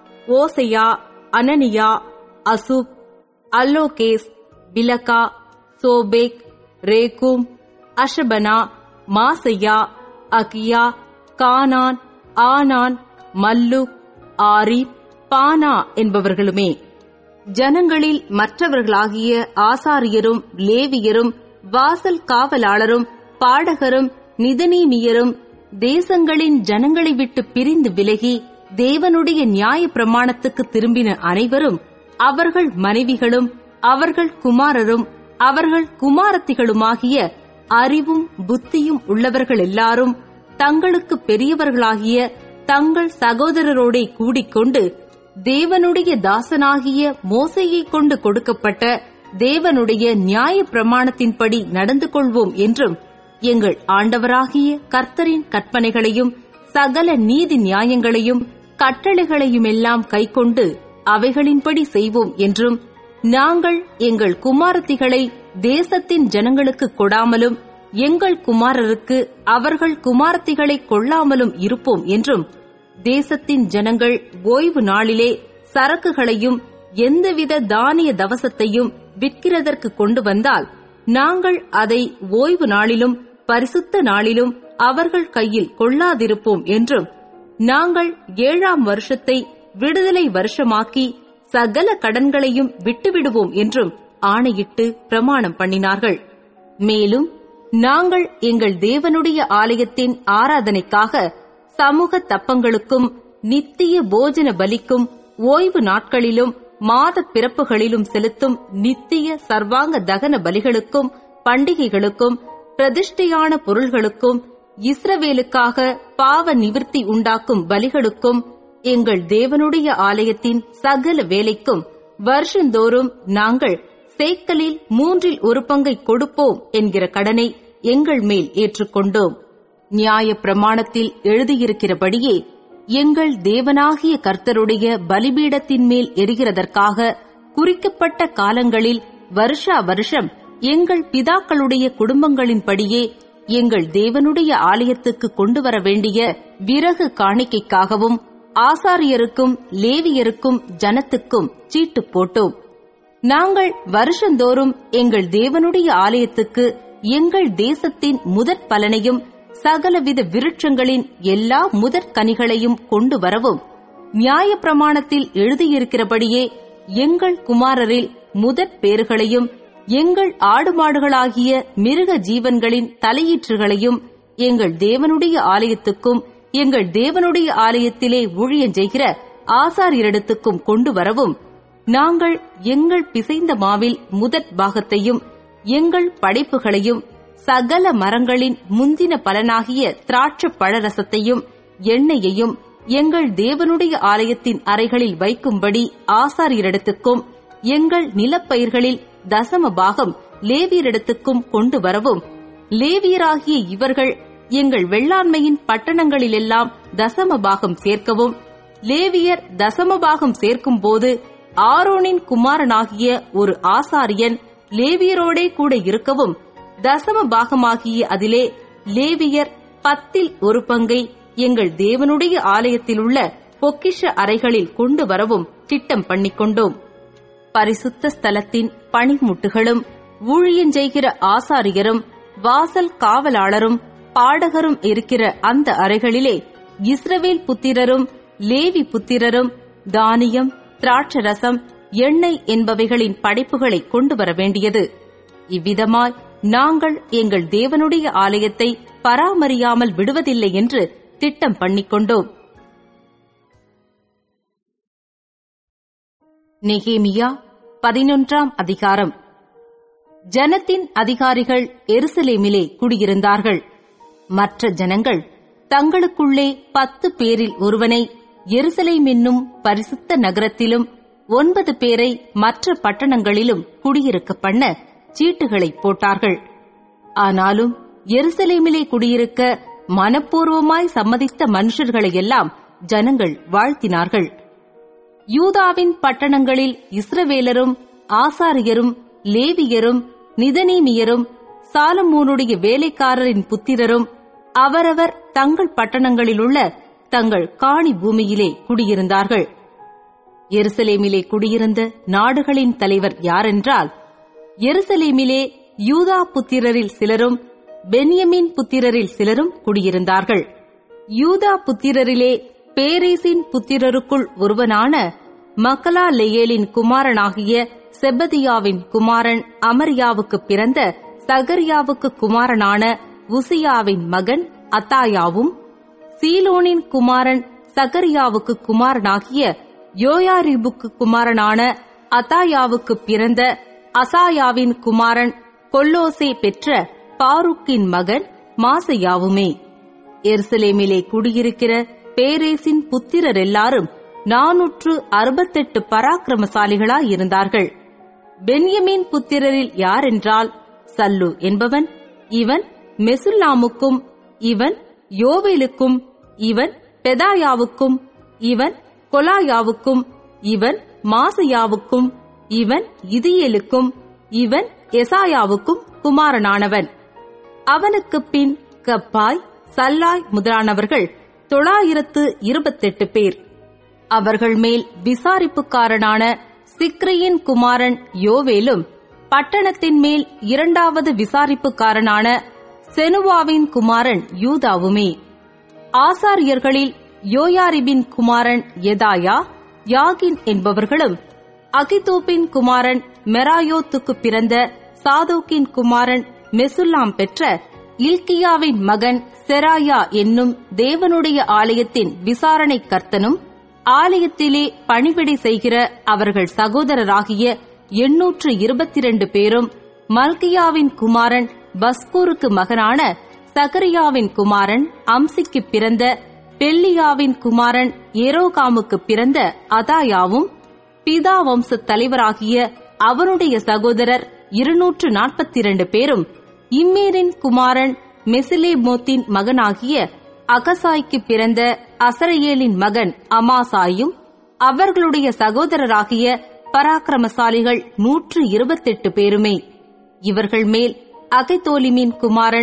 ஓசையா அனனியா அசூப் அல்லோகேஸ் பிலகா சோபேக் ரேகூம் அஷபனா மாசையா அகியா கானான் ஆனான் மல்லு ஆரி பானா என்பவர்களுமே ஜனங்களில் மற்றவர்களாகிய ஆசாரியரும் லேவியரும் வாசல் காவலாளரும் பாடகரும் நிதனீமியரும் தேசங்களின் ஜனங்களை விட்டு பிரிந்து விலகி தேவனுடைய நியாய பிரமாணத்துக்கு திரும்பின அனைவரும் அவர்கள் மனைவிகளும் அவர்கள் குமாரரும் அவர்கள் குமாரத்திகளுமாகிய அறிவும் புத்தியும் உள்ளவர்கள் எல்லாரும் தங்களுக்கு பெரியவர்களாகிய தங்கள் சகோதரரோடே கூடிக்கொண்டு தேவனுடைய தாசனாகிய மோசையை கொண்டு கொடுக்கப்பட்ட தேவனுடைய நியாய பிரமாணத்தின்படி நடந்து கொள்வோம் என்றும் எங்கள் ஆண்டவராகிய கர்த்தரின் கற்பனைகளையும் சகல நீதி நியாயங்களையும் கட்டளைகளையுமெல்லாம் கைக்கொண்டு அவைகளின்படி செய்வோம் என்றும் நாங்கள் எங்கள் குமாரத்திகளை தேசத்தின் ஜனங்களுக்கு கொடாமலும் எங்கள் குமாரருக்கு அவர்கள் குமாரத்திகளை கொள்ளாமலும் இருப்போம் என்றும் தேசத்தின் ஜனங்கள் ஓய்வு நாளிலே சரக்குகளையும் எந்தவித தானிய தவசத்தையும் விற்கிறதற்கு கொண்டு வந்தால் நாங்கள் அதை ஓய்வு நாளிலும் பரிசுத்த நாளிலும் அவர்கள் கையில் கொள்ளாதிருப்போம் என்றும் நாங்கள் ஏழாம் வருஷத்தை விடுதலை வருஷமாக்கி சகல கடன்களையும் விட்டுவிடுவோம் என்றும் ஆணையிட்டு பிரமாணம் பண்ணினார்கள் மேலும் நாங்கள் எங்கள் தேவனுடைய ஆலயத்தின் ஆராதனைக்காக சமூக தப்பங்களுக்கும் நித்திய போஜன பலிக்கும் ஓய்வு நாட்களிலும் மாத பிறப்புகளிலும் செலுத்தும் நித்திய சர்வாங்க தகன பலிகளுக்கும் பண்டிகைகளுக்கும் பிரதிஷ்டையான பொருள்களுக்கும் இஸ்ரவேலுக்காக பாவ நிவிர்த்தி உண்டாக்கும் பலிகளுக்கும் எங்கள் தேவனுடைய ஆலயத்தின் சகல வேலைக்கும் வருஷந்தோறும் நாங்கள் சேக்கலில் மூன்றில் ஒரு பங்கை கொடுப்போம் என்கிற கடனை எங்கள் மேல் ஏற்றுக்கொண்டோம் நியாய பிரமாணத்தில் எழுதியிருக்கிறபடியே எங்கள் தேவனாகிய கர்த்தருடைய பலிபீடத்தின் மேல் எரிகிறதற்காக குறிக்கப்பட்ட காலங்களில் வருஷா வருஷம் எங்கள் பிதாக்களுடைய குடும்பங்களின்படியே எங்கள் தேவனுடைய ஆலயத்துக்கு கொண்டு வர வேண்டிய விறகு காணிக்கைக்காகவும் ஆசாரியருக்கும் லேவியருக்கும் ஜனத்துக்கும் சீட்டு போட்டோம் நாங்கள் வருஷந்தோறும் எங்கள் தேவனுடைய ஆலயத்துக்கு எங்கள் தேசத்தின் முதற் பலனையும் சகலவித விருட்சங்களின் எல்லா முதற் கனிகளையும் கொண்டு வரவும் நியாய பிரமாணத்தில் எழுதியிருக்கிறபடியே எங்கள் குமாரரில் முதற் பேறுகளையும் எங்கள் ஆடு மாடுகளாகிய மிருக ஜீவன்களின் தலையீற்றுகளையும் எங்கள் தேவனுடைய ஆலயத்துக்கும் எங்கள் தேவனுடைய ஆலயத்திலே ஊழியம் செய்கிற ஆசாரியரிடத்துக்கும் கொண்டு வரவும் நாங்கள் எங்கள் பிசைந்த மாவில் முதற் பாகத்தையும் எங்கள் படைப்புகளையும் சகல மரங்களின் முந்தின பலனாகிய திராட்ச பழரசத்தையும் எண்ணெயையும் எங்கள் தேவனுடைய ஆலயத்தின் அறைகளில் வைக்கும்படி ஆசாரியரிடத்துக்கும் எங்கள் நிலப்பயிர்களில் தசம பாகம் லேவியரிடத்துக்கும் கொண்டு வரவும் லேவியராகிய இவர்கள் எங்கள் வெள்ளாண்மையின் பட்டணங்களிலெல்லாம் தசம பாகம் சேர்க்கவும் லேவியர் தசம பாகம் சேர்க்கும் போது ஆரோனின் குமாரனாகிய ஒரு ஆசாரியன் லேவியரோடே கூட இருக்கவும் தசம பாகமாகிய அதிலே லேவியர் பத்தில் ஒரு பங்கை எங்கள் தேவனுடைய ஆலயத்திலுள்ள பொக்கிஷ அறைகளில் கொண்டு வரவும் திட்டம் பண்ணிக்கொண்டோம் பரிசுத்த ஸ்தலத்தின் பணிமுட்டுகளும் ஊழியஞ்செய்கிற ஆசாரியரும் வாசல் காவலாளரும் பாடகரும் இருக்கிற அந்த அறைகளிலே இஸ்ரவேல் புத்திரரும் லேவி புத்திரரும் தானியம் திராட்சரசம் எண்ணெய் என்பவைகளின் படைப்புகளை கொண்டு வர வேண்டியது இவ்விதமாய் நாங்கள் எங்கள் தேவனுடைய ஆலயத்தை பராமரியாமல் விடுவதில்லை என்று திட்டம் பண்ணிக்கொண்டோம் நெகேமியா பதினொன்றாம் அதிகாரம் ஜனத்தின் அதிகாரிகள் எருசலேமிலே குடியிருந்தார்கள் மற்ற ஜனங்கள் தங்களுக்குள்ளே பத்து பேரில் ஒருவனை எருசலேம் என்னும் பரிசுத்த நகரத்திலும் ஒன்பது பேரை மற்ற பட்டணங்களிலும் குடியிருக்க பண்ண சீட்டுகளை போட்டார்கள் ஆனாலும் எருசலேமிலே குடியிருக்க மனப்பூர்வமாய் சம்மதித்த மனுஷர்களையெல்லாம் ஜனங்கள் வாழ்த்தினார்கள் யூதாவின் பட்டணங்களில் இஸ்ரவேலரும் ஆசாரியரும் லேவியரும் நிதனீமியரும் சாலமோனுடைய வேலைக்காரரின் புத்திரரும் அவரவர் தங்கள் பட்டணங்களிலுள்ள தங்கள் காணி பூமியிலே குடியிருந்தார்கள் எருசலேமிலே குடியிருந்த நாடுகளின் தலைவர் யாரென்றால் எருசலேமிலே யூதா புத்திரரில் சிலரும் பென்யமின் புத்திரரில் சிலரும் குடியிருந்தார்கள் யூதா புத்திரரிலே பேரேசின் புத்திரருக்குள் ஒருவனான மக்கலா லேயேலின் குமாரனாகிய செபதியாவின் குமாரன் அமரியாவுக்கு பிறந்த சகரியாவுக்கு குமாரனான உசியாவின் மகன் அத்தாயாவும் சீலோனின் குமாரன் சகரியாவுக்கு குமாரனாகிய யோயாரிபுக்கு குமாரனான அத்தாயாவுக்கு பிறந்த அசாயாவின் குமாரன் கொல்லோசே பெற்ற பாருக்கின் மகன் மாசையாவுமே எருசலேமிலே குடியிருக்கிற பேரேசின் புத்திரர் எல்லாரும் நானூற்று அறுபத்தெட்டு பராக்கிரமசாலிகளாயிருந்தார்கள் பென்யமின் புத்திரரில் யாரென்றால் சல்லு என்பவன் இவன் மெசுல்லாமுக்கும் இவன் யோவேலுக்கும் இவன் பெதாயாவுக்கும் இவன் கொலாயாவுக்கும் இவன் மாசையாவுக்கும் இவன் இதியேலுக்கும் இவன் எசாயாவுக்கும் குமாரனானவன் அவனுக்குப் பின் கப்பாய் சல்லாய் முதலானவர்கள் தொள்ளாயிரத்து இருபத்தெட்டு பேர் அவர்கள் மேல் விசாரிப்புக்காரனான சிக்ரியின் குமாரன் யோவேலும் பட்டணத்தின் மேல் இரண்டாவது விசாரிப்புக்காரனான செனுவாவின் குமாரன் யூதாவுமே ஆசாரியர்களில் யோயாரிபின் குமாரன் எதாயா யாகின் என்பவர்களும் அகிதூப்பின் குமாரன் மெராயோத்துக்கு பிறந்த சாதோக்கின் குமாரன் மெசுல்லாம் பெற்ற இல்கியாவின் மகன் செராயா என்னும் தேவனுடைய ஆலயத்தின் விசாரணை கர்த்தனும் ஆலயத்திலே பணிவிடை செய்கிற அவர்கள் சகோதரராகிய எண்ணூற்று இருபத்தி இரண்டு பேரும் மல்கியாவின் குமாரன் பஸ்கூருக்கு மகனான சகரியாவின் குமாரன் அம்சிக்கு பிறந்த பெல்லியாவின் குமாரன் ஏரோகாமுக்கு பிறந்த அதாயாவும் பிதா வம்ச தலைவராகிய அவனுடைய சகோதரர் இருநூற்று நாற்பத்தி இரண்டு பேரும் இம்மேரின் குமாரன் மெசிலேமோத்தின் மகனாகிய அகசாய்க்கு பிறந்த அசரையேலின் மகன் அமாசாயும் அவர்களுடைய சகோதரராகிய பராக்கிரமசாலிகள் நூற்று இருபத்தெட்டு பேருமே இவர்கள் மேல் அகைத்தோலிமின் குமாரன்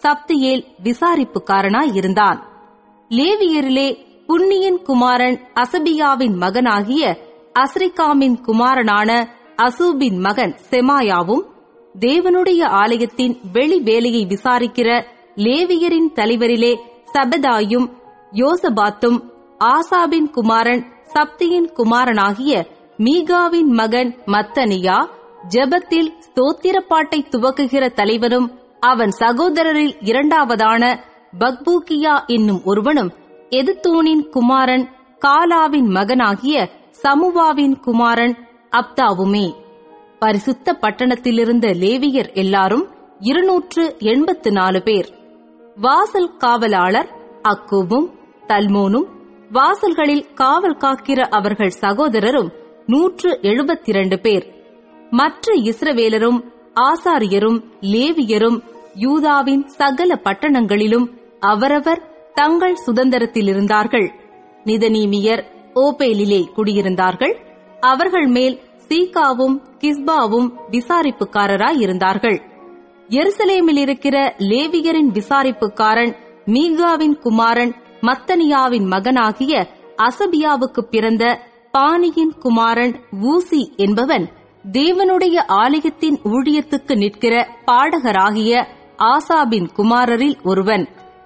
சப்தியேல் விசாரிப்புக்காரனாய் இருந்தான் லேவியரிலே புன்னியின் குமாரன் அசபியாவின் மகனாகிய அஸ்ரிகாமின் குமாரனான அசூபின் மகன் செமாயாவும் தேவனுடைய ஆலயத்தின் வெளி வேலையை விசாரிக்கிற லேவியரின் தலைவரிலே சபதாயும் யோசபாத்தும் ஆசாபின் குமாரன் சப்தியின் குமாரனாகிய மீகாவின் மகன் மத்தனியா ஜெபத்தில் ஸ்தோத்திரப்பாட்டை துவக்குகிற தலைவனும் அவன் சகோதரரில் இரண்டாவதான பக்பூக்கியா என்னும் ஒருவனும் எதுத்தூனின் குமாரன் காலாவின் மகனாகிய சமுவாவின் குமாரன் அப்தாவுமே பரிசுத்த பட்டணத்திலிருந்த லேவியர் எல்லாரும் இருநூற்று எண்பத்து நாலு பேர் வாசல் காவலாளர் அக்கூபும் தல்மோனும் வாசல்களில் காவல் காக்கிற அவர்கள் சகோதரரும் நூற்று எழுபத்திரண்டு பேர் மற்ற இஸ்ரவேலரும் ஆசாரியரும் லேவியரும் யூதாவின் சகல பட்டணங்களிலும் அவரவர் தங்கள் சுதந்திரத்தில் இருந்தார்கள் நிதனீமியர் ஓபேலிலே குடியிருந்தார்கள் அவர்கள் மேல் சீகாவும் கிஸ்பாவும் விசாரிப்புக்காரராய் இருந்தார்கள் எருசலேமில் இருக்கிற லேவியரின் விசாரிப்புக்காரன் மீகாவின் குமாரன் மத்தனியாவின் மகனாகிய அசபியாவுக்கு பிறந்த பானியின் குமாரன் ஊசி என்பவன் தேவனுடைய ஆலயத்தின் ஊழியத்துக்கு நிற்கிற பாடகராகிய ஆசாபின் குமாரரில் ஒருவன்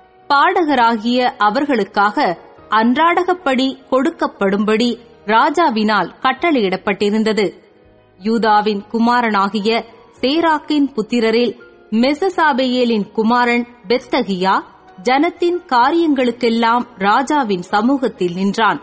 பாடகராகிய அவர்களுக்காக அன்றாடகப்படி கொடுக்கப்படும்படி ராஜாவினால் கட்டளையிடப்பட்டிருந்தது யூதாவின் குமாரனாகிய சேராக்கின் புத்திரரில் மெசசாபேயேலின் குமாரன் பெத்தகியா ஜனத்தின் காரியங்களுக்கெல்லாம் ராஜாவின் சமூகத்தில் நின்றான்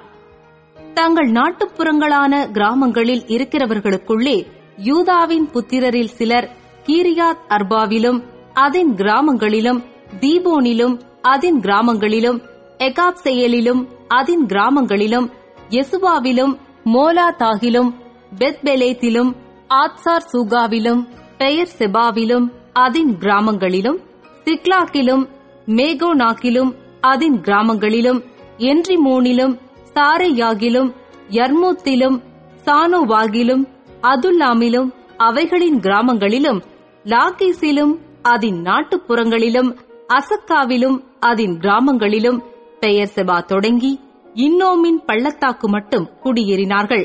தங்கள் நாட்டுப்புறங்களான கிராமங்களில் இருக்கிறவர்களுக்குள்ளே யூதாவின் புத்திரரில் சிலர் கீரியாத் அர்பாவிலும் அதன் கிராமங்களிலும் தீபோனிலும் அதன் கிராமங்களிலும் எகாப்செயலிலும் அதன் கிராமங்களிலும் யெசுவாவிலும் மோலாதாகிலும் பெத்பெலேத்திலும் ஆத்சார் சூகாவிலும் பெயர் செபாவிலும் அதன் கிராமங்களிலும் சிக்லாக்கிலும் மேகோனாக்கிலும் அதன் கிராமங்களிலும் என்றிமோனிலும் சாரையாகிலும் யர்மூத்திலும் சானோவாகிலும் அதுல்லாமிலும் அவைகளின் கிராமங்களிலும் லாகீசிலும் அதன் நாட்டுப்புறங்களிலும் அசக்காவிலும் அதன் கிராமங்களிலும் பெயர் செபா தொடங்கி இன்னோமின் பள்ளத்தாக்கு மட்டும் குடியேறினார்கள்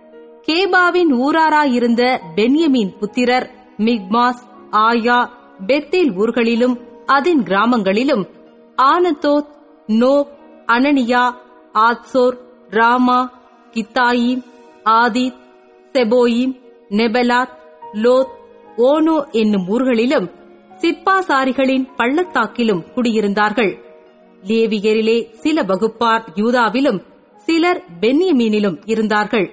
கேபாவின் ஊராராயிருந்த பென்யமின் புத்திரர் மிக்மாஸ் ஆயா பெத்தேல் ஊர்களிலும் அதன் கிராமங்களிலும் ஆனதோத் நோப் அனனியா ஆத்சோர் ராமா கித்தாயிம் ஆதித் செபோயிம் நெபலாத் லோத் ஓனோ என்னும் ஊர்களிலும் சிப்பாசாரிகளின் பள்ளத்தாக்கிலும் குடியிருந்தார்கள் லேவியரிலே சில வகுப்பார் யூதாவிலும் சிலர் பென்யமீனிலும் இருந்தார்கள்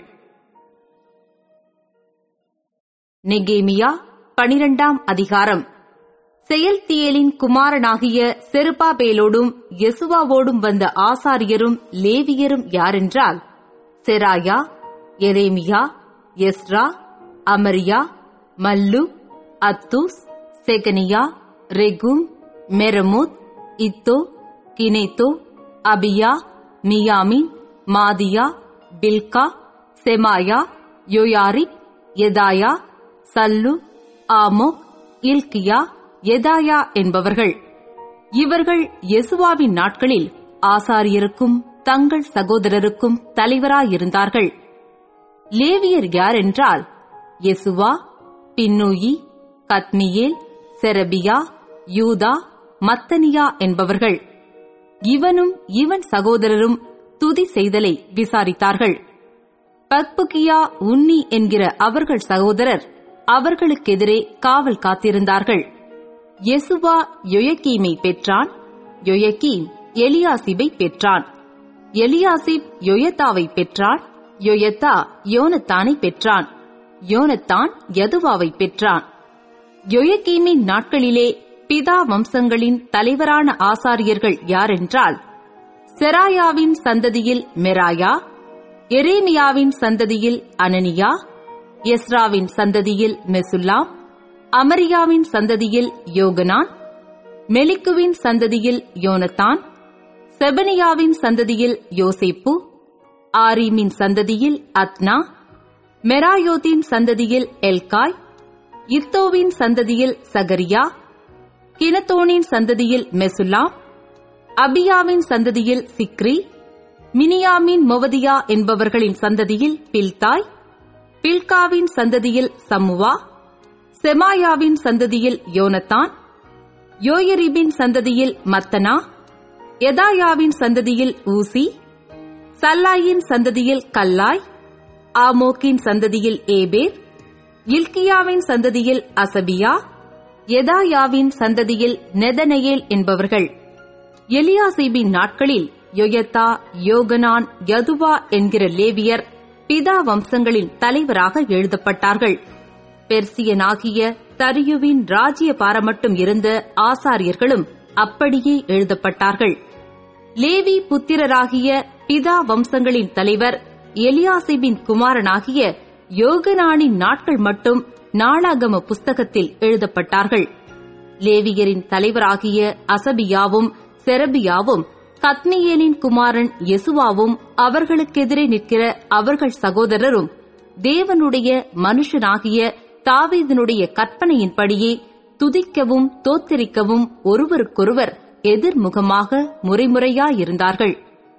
நெகேமியா பனிரெண்டாம் அதிகாரம் செயல்தியேலின் குமாரனாகிய செருபாபேலோடும் யெசுவாவோடும் வந்த ஆசாரியரும் லேவியரும் யாரென்றால் செராயா எரேமியா எஸ்ரா அமரியா மல்லு அத்தூஸ் செகனியா ரெகும் மெரமுத் இத்தோ கினேத்தோ அபியா மியாமின் மாதியா பில்கா செமாயா யோயாரிப் எதாயா சல்லு ஆமோ இல்கியா எதாயா என்பவர்கள் இவர்கள் யெசுவாவின் நாட்களில் ஆசாரியருக்கும் தங்கள் சகோதரருக்கும் தலைவராயிருந்தார்கள் லேவியர் யார் என்றால் யெசுவா பின்னூயி கத்மியேல் செரபியா யூதா மத்தனியா என்பவர்கள் இவனும் இவன் சகோதரரும் துதி செய்தலை விசாரித்தார்கள் பக்புகியா உன்னி என்கிற அவர்கள் சகோதரர் அவர்களுக்கெதிரே காவல் காத்திருந்தார்கள் யெசுவா யொயக்கீமை பெற்றான் யொயக்கீம் எலியாசிபை பெற்றான் எலியாசிப் யொயத்தாவை பெற்றான் யொயத்தா யோனத்தானை பெற்றான் யோனத்தான் யதுவாவை பெற்றான் யொயக்கீமின் நாட்களிலே பிதா வம்சங்களின் தலைவரான ஆசாரியர்கள் யாரென்றால் செராயாவின் சந்ததியில் மெராயா எரேமியாவின் சந்ததியில் அனனியா எஸ்ராவின் சந்ததியில் மெசுல்லாம் அமரியாவின் சந்ததியில் யோகனான் மெலிக்குவின் சந்ததியில் யோனத்தான் செபனியாவின் சந்ததியில் யோசேப்பு ஆரீமின் சந்ததியில் அத்னா மெராயோத்தின் சந்ததியில் எல்காய் இத்தோவின் சந்ததியில் சகரியா கினத்தோனின் சந்ததியில் மெசுல்லாம் அபியாவின் சந்ததியில் சிக்ரி மினியாமின் மொவதியா என்பவர்களின் சந்ததியில் பில்தாய் பில்காவின் சந்ததியில் சம்முவா செமாயாவின் சந்ததியில் யோனத்தான் யோயரிபின் சந்ததியில் மத்தனா எதாயாவின் சந்ததியில் ஊசி சல்லாயின் சந்ததியில் கல்லாய் ஆமோக்கின் சந்ததியில் ஏபேர் இல்கியாவின் சந்ததியில் அசபியா எதாயாவின் சந்ததியில் நெதனெயேல் என்பவர்கள் எலியாசிபின் நாட்களில் யொயத்தா யோகனான் யதுவா என்கிற லேவியர் பிதா வம்சங்களின் தலைவராக எழுதப்பட்டார்கள் பெர்சியனாகிய தரியுவின் ராஜ்ய பாரமட்டும் இருந்த ஆசாரியர்களும் அப்படியே எழுதப்பட்டார்கள் லேவி புத்திரராகிய பிதா வம்சங்களின் தலைவர் எலியாசிபின் குமாரனாகிய யோகனானின் நாட்கள் மட்டும் நாளாகம புஸ்தகத்தில் எழுதப்பட்டார்கள் லேவியரின் தலைவராகிய அசபியாவும் செரபியாவும் கத்னியேலின் குமாரன் யெசுவாவும் அவர்களுக்கெதிரே நிற்கிற அவர்கள் சகோதரரும் தேவனுடைய மனுஷனாகிய தாவீதனுடைய கற்பனையின்படியே துதிக்கவும் தோத்தரிக்கவும் ஒருவருக்கொருவர் எதிர்முகமாக முறைமுறையாயிருந்தார்கள்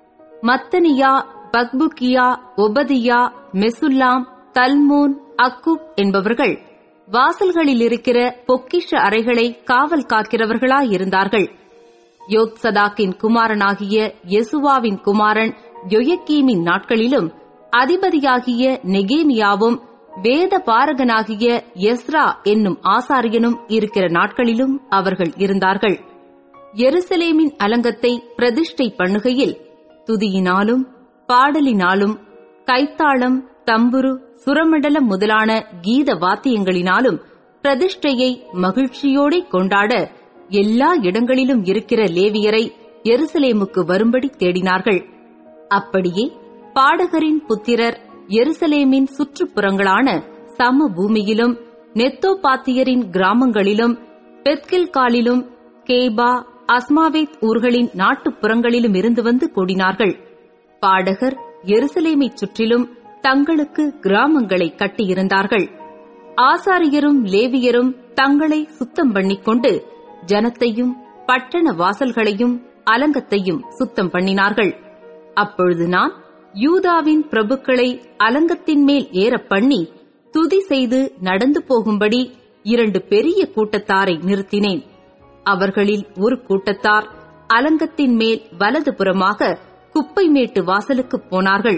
மத்தனியா பக்புக்கியா ஒபதியா மெசுல்லாம் தல்மோன் அக்குப் என்பவர்கள் வாசல்களில் இருக்கிற பொக்கிஷ அறைகளை காவல் காக்கிறவர்களாயிருந்தார்கள் யோத்சதாக்கின் குமாரனாகிய யெசுவாவின் குமாரன் யொயக்கீமின் நாட்களிலும் அதிபதியாகிய நெகேமியாவும் வேத பாரகனாகிய எஸ்ரா என்னும் ஆசாரியனும் இருக்கிற நாட்களிலும் அவர்கள் இருந்தார்கள் எருசலேமின் அலங்கத்தை பிரதிஷ்டை பண்ணுகையில் துதியினாலும் பாடலினாலும் கைத்தாளம் தம்புரு சுரமண்டலம் முதலான கீத வாத்தியங்களினாலும் பிரதிஷ்டையை மகிழ்ச்சியோடே கொண்டாட எல்லா இடங்களிலும் இருக்கிற லேவியரை எருசலேமுக்கு வரும்படி தேடினார்கள் அப்படியே பாடகரின் புத்திரர் எருசலேமின் சுற்றுப்புறங்களான சம பூமியிலும் நெத்தோபாத்தியரின் கிராமங்களிலும் பெத்கில்காலிலும் கேபா அஸ்மாவேத் ஊர்களின் நாட்டுப்புறங்களிலும் இருந்து வந்து கூடினார்கள் பாடகர் எருசலேமைச் சுற்றிலும் தங்களுக்கு கிராமங்களை கட்டியிருந்தார்கள் ஆசாரியரும் லேவியரும் தங்களை சுத்தம் பண்ணிக்கொண்டு ஜனத்தையும் பட்டண வாசல்களையும் அலங்கத்தையும் சுத்தம் பண்ணினார்கள் அப்பொழுது நான் யூதாவின் பிரபுக்களை அலங்கத்தின் மேல் ஏற பண்ணி துதி செய்து நடந்து போகும்படி இரண்டு பெரிய கூட்டத்தாரை நிறுத்தினேன் அவர்களில் ஒரு கூட்டத்தார் அலங்கத்தின் மேல் வலது புறமாக குப்பை மேட்டு வாசலுக்கு போனார்கள்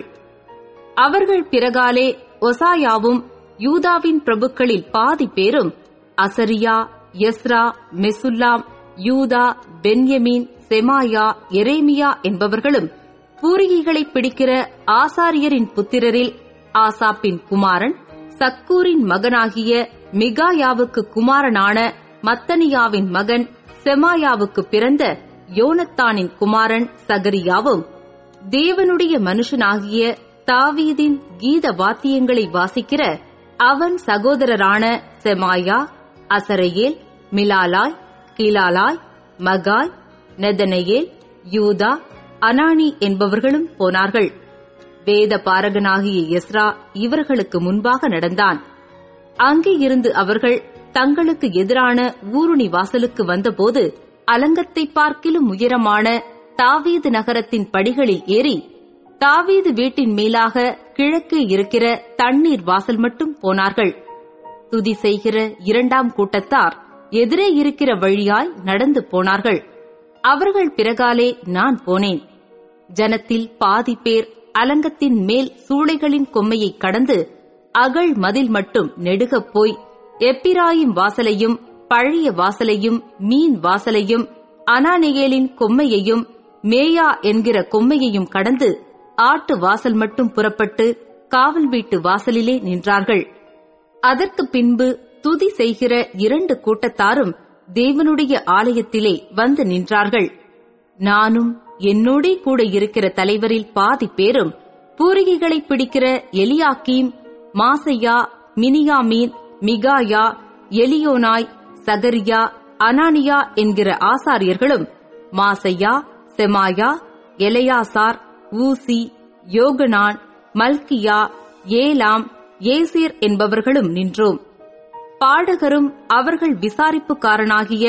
அவர்கள் பிறகாலே ஒசாயாவும் யூதாவின் பிரபுக்களில் பாதி பேரும் அசரியா எஸ்ரா மெசுல்லாம் யூதா பென்யமீன் செமாயா எரேமியா என்பவர்களும் பூரிகைகளை பிடிக்கிற ஆசாரியரின் புத்திரரில் ஆசாப்பின் குமாரன் சக்கூரின் மகனாகிய மிகாயாவுக்கு குமாரனான மத்தனியாவின் மகன் செமாயாவுக்கு பிறந்த யோனத்தானின் குமாரன் சகரியாவும் தேவனுடைய மனுஷனாகிய தாவீதின் கீத வாத்தியங்களை வாசிக்கிற அவன் சகோதரரான செமாயா அசரையேல் மிலாலாய் கிலாலாய் மகாய் நெதனையேல் யூதா அனானி என்பவர்களும் போனார்கள் வேத பாரகனாகிய எஸ்ரா இவர்களுக்கு முன்பாக நடந்தான் அங்கே இருந்து அவர்கள் தங்களுக்கு எதிரான ஊருணி வாசலுக்கு வந்தபோது அலங்கத்தை பார்க்கிலும் உயரமான தாவீது நகரத்தின் படிகளில் ஏறி தாவீது வீட்டின் மேலாக கிழக்கே இருக்கிற தண்ணீர் வாசல் மட்டும் போனார்கள் துதி செய்கிற இரண்டாம் கூட்டத்தார் எதிரே இருக்கிற வழியாய் நடந்து போனார்கள் அவர்கள் பிறகாலே நான் போனேன் ஜனத்தில் பாதி பேர் அலங்கத்தின் மேல் சூளைகளின் கொம்மையை கடந்து அகழ் மதில் மட்டும் நெடுகப் போய் எப்பிராயிம் வாசலையும் பழைய வாசலையும் மீன் வாசலையும் அனானேயேலின் கொம்மையையும் மேயா என்கிற கொம்மையையும் கடந்து ஆட்டு வாசல் மட்டும் புறப்பட்டு காவல் வீட்டு வாசலிலே நின்றார்கள் அதற்கு பின்பு துதி செய்கிற இரண்டு கூட்டத்தாரும் தேவனுடைய ஆலயத்திலே வந்து நின்றார்கள் நானும் என்னோடே கூட இருக்கிற தலைவரில் பாதி பேரும் பூரிகைகளை பிடிக்கிற எலியாக்கீம் மாசையா மினியாமீன் மிகாயா எலியோனாய் சகரியா அனானியா என்கிற ஆசாரியர்களும் மாசையா செமாயா எலையாசார் ஊசி யோகனான் மல்கியா ஏலாம் ஏசேர் என்பவர்களும் நின்றோம் பாடகரும் அவர்கள் விசாரிப்புக்காரனாகிய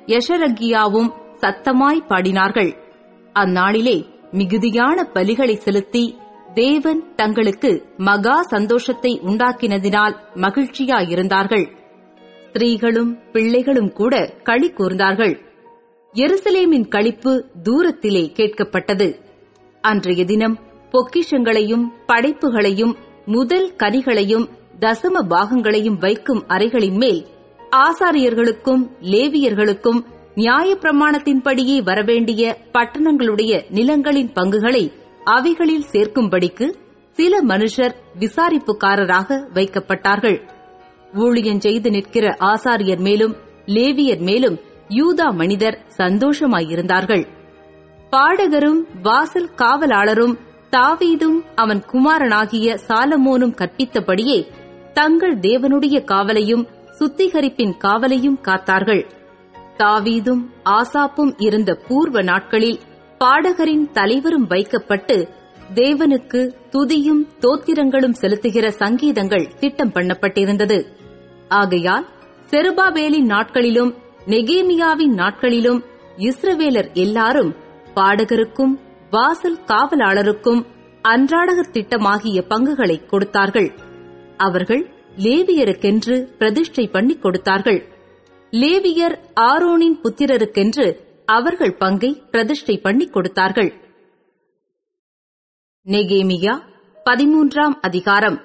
யஷரகியாவும் சத்தமாய் பாடினார்கள் அந்நாளிலே மிகுதியான பலிகளை செலுத்தி தேவன் தங்களுக்கு மகா சந்தோஷத்தை உண்டாக்கினதினால் மகிழ்ச்சியாயிருந்தார்கள் ஸ்திரீகளும் பிள்ளைகளும் கூட களி கூர்ந்தார்கள் எருசலேமின் களிப்பு தூரத்திலே கேட்கப்பட்டது அன்றைய தினம் பொக்கிஷங்களையும் படைப்புகளையும் முதல் கனிகளையும் தசம பாகங்களையும் வைக்கும் அறைகளின் மேல் ஆசாரியர்களுக்கும் லேவியர்களுக்கும் நியாயப்பிரமாணத்தின்படியே வரவேண்டிய பட்டணங்களுடைய நிலங்களின் பங்குகளை அவைகளில் சேர்க்கும்படிக்கு சில மனுஷர் விசாரிப்புக்காரராக வைக்கப்பட்டார்கள் ஊழியன் செய்து நிற்கிற ஆசாரியர் மேலும் லேவியர் மேலும் யூதா மனிதர் சந்தோஷமாயிருந்தார்கள் பாடகரும் வாசல் காவலாளரும் தாவீதும் அவன் குமாரனாகிய சாலமோனும் கற்பித்தபடியே தங்கள் தேவனுடைய காவலையும் சுத்திகரிப்பின் காவலையும் காத்தார்கள் தாவீதும் ஆசாப்பும் இருந்த பூர்வ நாட்களில் பாடகரின் தலைவரும் வைக்கப்பட்டு தேவனுக்கு துதியும் தோத்திரங்களும் செலுத்துகிற சங்கீதங்கள் திட்டம் பண்ணப்பட்டிருந்தது ஆகையால் செருபாபேலின் நாட்களிலும் நெகேமியாவின் நாட்களிலும் இஸ்ரவேலர் எல்லாரும் பாடகருக்கும் வாசல் காவலாளருக்கும் அன்றாடகத் திட்டமாகிய பங்குகளை கொடுத்தார்கள் அவர்கள் லேவியருக்கென்று பிரதிஷ்டை பண்ணிக் கொடுத்தார்கள் லேவியர் ஆரோனின் புத்திரருக்கென்று அவர்கள் பங்கை பிரதிஷ்டை பண்ணிக் கொடுத்தார்கள் நெகேமியா பதிமூன்றாம் அதிகாரம்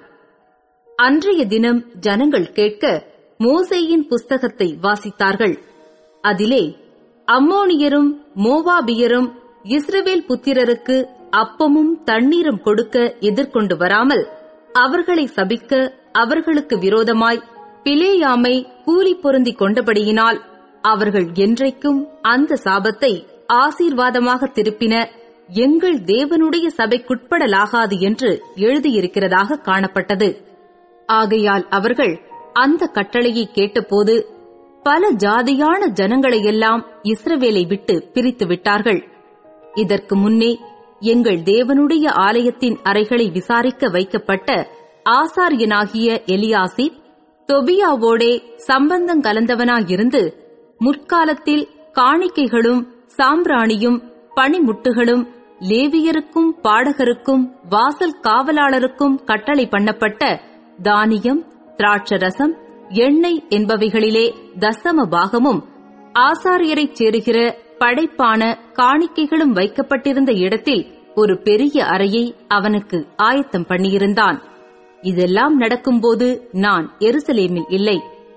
அன்றைய தினம் ஜனங்கள் கேட்க மோசேயின் புஸ்தகத்தை வாசித்தார்கள் அதிலே அம்மோனியரும் மோவாபியரும் இஸ்ரவேல் புத்திரருக்கு அப்பமும் தண்ணீரும் கொடுக்க எதிர்கொண்டு வராமல் அவர்களை சபிக்க அவர்களுக்கு விரோதமாய் பிலேயாமை கூலி பொருந்திக் கொண்டபடியினால் அவர்கள் என்றைக்கும் அந்த சாபத்தை ஆசீர்வாதமாக திருப்பின எங்கள் தேவனுடைய சபைக்குட்படலாகாது என்று எழுதியிருக்கிறதாக காணப்பட்டது ஆகையால் அவர்கள் அந்த கட்டளையை கேட்டபோது பல ஜாதியான ஜனங்களையெல்லாம் இஸ்ரவேலை விட்டு பிரித்து விட்டார்கள் இதற்கு முன்னே எங்கள் தேவனுடைய ஆலயத்தின் அறைகளை விசாரிக்க வைக்கப்பட்ட ஆசாரியனாகிய எலியாசிப் தொபியாவோடே சம்பந்தம் கலந்தவனாயிருந்து முற்காலத்தில் காணிக்கைகளும் சாம்பிராணியும் பனிமுட்டுகளும் லேவியருக்கும் பாடகருக்கும் வாசல் காவலாளருக்கும் கட்டளை பண்ணப்பட்ட தானியம் திராட்சரசம் எண்ணெய் என்பவைகளிலே தசம பாகமும் ஆசாரியரைச் சேருகிற படைப்பான காணிக்கைகளும் வைக்கப்பட்டிருந்த இடத்தில் ஒரு பெரிய அறையை அவனுக்கு ஆயத்தம் பண்ணியிருந்தான் இதெல்லாம் நடக்கும்போது நான் எருசலேமில் இல்லை